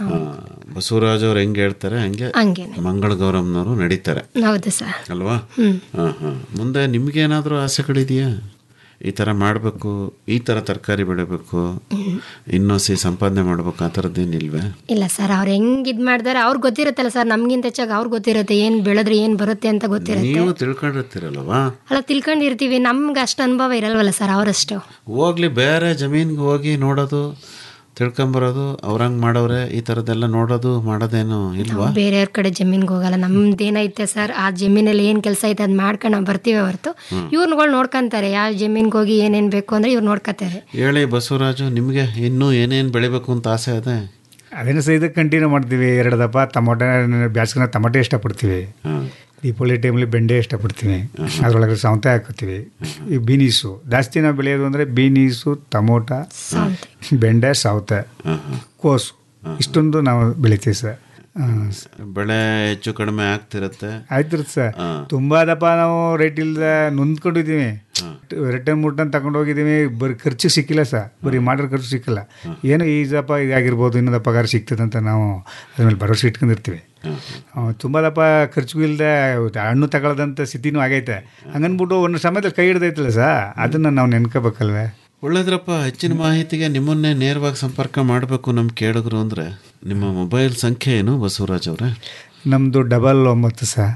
ಆ, ಬಸವರಾಜ್ ಅವ್ರು ಹೆಂಗೆ ಹೇಳ್ತಾರೆ ಹಂಗೆ ಹಂಗೇನೆ ಮಂಗಳ ಗೌರಮ್ನವರು ನಡೀತಾರೆ ಹೌದು ಸರ್ ಅಲ್ವಾ ಹಾಂ ಹಾಂ ಮುಂದೆ ನಿಮ್ಗೇನಾದರೂ ಆಸೆಗಳಿದೆಯಾ ಈ ಥರ ಮಾಡಬೇಕು ಈ ಥರ ತರಕಾರಿ ಬೆಳಿಬೇಕು ಇನ್ನೊಸಿ ಸಂಪಾದನೆ ಮಾಡ್ಬೇಕು ಆ ಥರದ್ದೇನಿಲ್ವೇ ಇಲ್ಲ ಸರ್ ಅವ್ರು ಹೆಂಗ್ ಇದ್ ಮಾಡ್ತಾರೆ ಅವ್ರಿಗೆ ಗೊತ್ತಿರುತ್ತಲ್ಲ ಸರ್ ನಮ್ಗಿಂತ ಹೆಚ್ಚಾಗಿ ಅವ್ರಿಗೆ ಗೊತ್ತಿರುತ್ತೆ ಏನ್ ಬೆಳೆದ್ರೆ ಏನ್ ಬರುತ್ತೆ ಅಂತ ಗೊತ್ತಿರುತ್ತೆ ನೀವು ತಿಳ್ಕೊಂಡಿರ್ತೀರಲ್ವಾ ಅಲ್ಲ ತಿಳ್ಕೊಂಡಿರ್ತೀವಿ ನಮ್ಗೆ ಅಷ್ಟು ಅನುಭವ ಇರಲ್ವಲ್ಲ ಸರ್ ಅವರಷ್ಟು ಹೋಗ್ಲಿ ಬೇರೆ ಜಮೀನ್ಗೆ ಹೋಗಿ ನೋಡೋದು ತಿಳ್ಕೊಂಬರೋದು ಅವ್ರಂಗೆ ಮಾಡೋರೆ ಈ ಥರದ್ದೆಲ್ಲ ನೋಡೋದು ಮಾಡೋದೇನು ಇಲ್ವಾ ಬೇರೆಯವ್ರ ಕಡೆ ಜಮೀನ್ಗೆ ಹೋಗಲ್ಲ ನಮ್ದೇನೈತೆ ಸರ್ ಆ ಜಮೀನಲ್ಲಿ ಏನ್ ಕೆಲಸ ಐತೆ ಅದ್ ಮಾಡ್ಕೊಂಡು ನಾವು ಬರ್ತೀವಿ ಹೊರತು ಇವ್ರುಗಳು ನೋಡ್ಕೊಂತಾರೆ ಯಾವ ಜಮೀನ್ಗೆ ಹೋಗಿ ಏನೇನ್ ಬೇಕು ಅಂದ್ರೆ ಇವ್ರು ನೋಡ್ಕೊತಾರೆ ಹೇಳಿ ಬಸವರಾಜು ನಿಮಗೆ ಇನ್ನೂ ಏನೇನು ಬೆಳಿಬೇಕು ಅಂತ ಆಸೆ ಅದೇ ಅದೇನು ಸಹ ಇದಕ್ಕೆ ಕಂಟಿನ್ಯೂ ಮಾಡ್ತೀವಿ ಎರಡು ದಪ್ಪ ಟೊಮೊಟೊ ಬ್ಯಾಸ್ಗಿನ ಟೊಮೊಟೊ ಇಷ್ಟಪಡ್ತೀವಿ ಹಾಂ ದೀಪಾವಳಿ ಟೈಮಲ್ಲಿ ಬೆಂಡೆ ಇಷ್ಟಪಡ್ತೀವಿ ಅದರೊಳಗೆ ಸೌತೆ ಹಾಕೋತೀವಿ ಈ ಬೀನೀಸು ಜಾಸ್ತಿ ನಾವು ಬೆಳೆಯೋದು ಅಂದರೆ ಬೀನೀಸು ಟೊಮೊಟ ಬೆಂಡೆ ಸೌತೆ ಕೋಸು ಇಷ್ಟೊಂದು ನಾವು ಬೆಳಿತೀವಿ ಸರ್ ಹಾಂ ಬೆಳೆ ಹೆಚ್ಚು ಕಡಿಮೆ ಆಗ್ತಿರತ್ತೆ ಆಯ್ತಿರುತ್ತೆ ಸರ್ ತುಂಬ ದಪ್ಪ ನಾವು ರೇಟ್ ಇಲ್ಲದೆ ನೊಂದ್ಕೊಂಡಿದ್ದೀವಿ ರಿಟರ್ನ್ ಮುಟ್ಟನ್ ತಗೊಂಡು ಹೋಗಿದ್ದೀವಿ ಬರೀ ಖರ್ಚು ಸಿಕ್ಕಿಲ್ಲ ಸರ್ ಬರೀ ಮಾಡಿರೋ ಖರ್ಚು ಸಿಕ್ಕಿಲ್ಲ ಏನೋ ಈ ದಪ್ಪ ಇದಾಗಿರ್ಬೋದು ಇನ್ನೊಂದು ಪಗಾರ ಸಿಗ್ತದೆ ಅಂತ ನಾವು ಅದ್ರ ಮೇಲೆ ಭರವಸೆ ಇಟ್ಕೊಂಡಿರ್ತೀವಿ ತುಂಬ ದಪ್ಪ ಖರ್ಚು ಇಲ್ಲದೆ ಹಣ್ಣು ತಗೊಳ್ಳೋದಂಥ ಸ್ಥಿತಿನೂ ಆಗೈತೆ ಹಂಗನ್ಬಿಟ್ಟು ಒಂದು ಸಮಯದಲ್ಲಿ ಕೈ ಹಿಡ್ದೈತಲ್ಲ ಸರ್ ಅದನ್ನು ನಾವು ನೆನ್ಕೋಬೇಕಲ್ವೇ ಒಳ್ಳೇದ್ರಪ್ಪ ಹೆಚ್ಚಿನ ಮಾಹಿತಿಗೆ ನಿಮ್ಮನ್ನೇ ನೇರವಾಗಿ ಸಂಪರ್ಕ ಮಾಡಬೇಕು ನಮ್ಮ ಕೇಳಿದ್ರು ಅಂದರೆ ನಿಮ್ಮ ಮೊಬೈಲ್ ಸಂಖ್ಯೆ ಏನು ಬಸವರಾಜ್ ಅವರೇ ನಮ್ಮದು ಡಬಲ್ ಒಂಬತ್ತು ಸರ್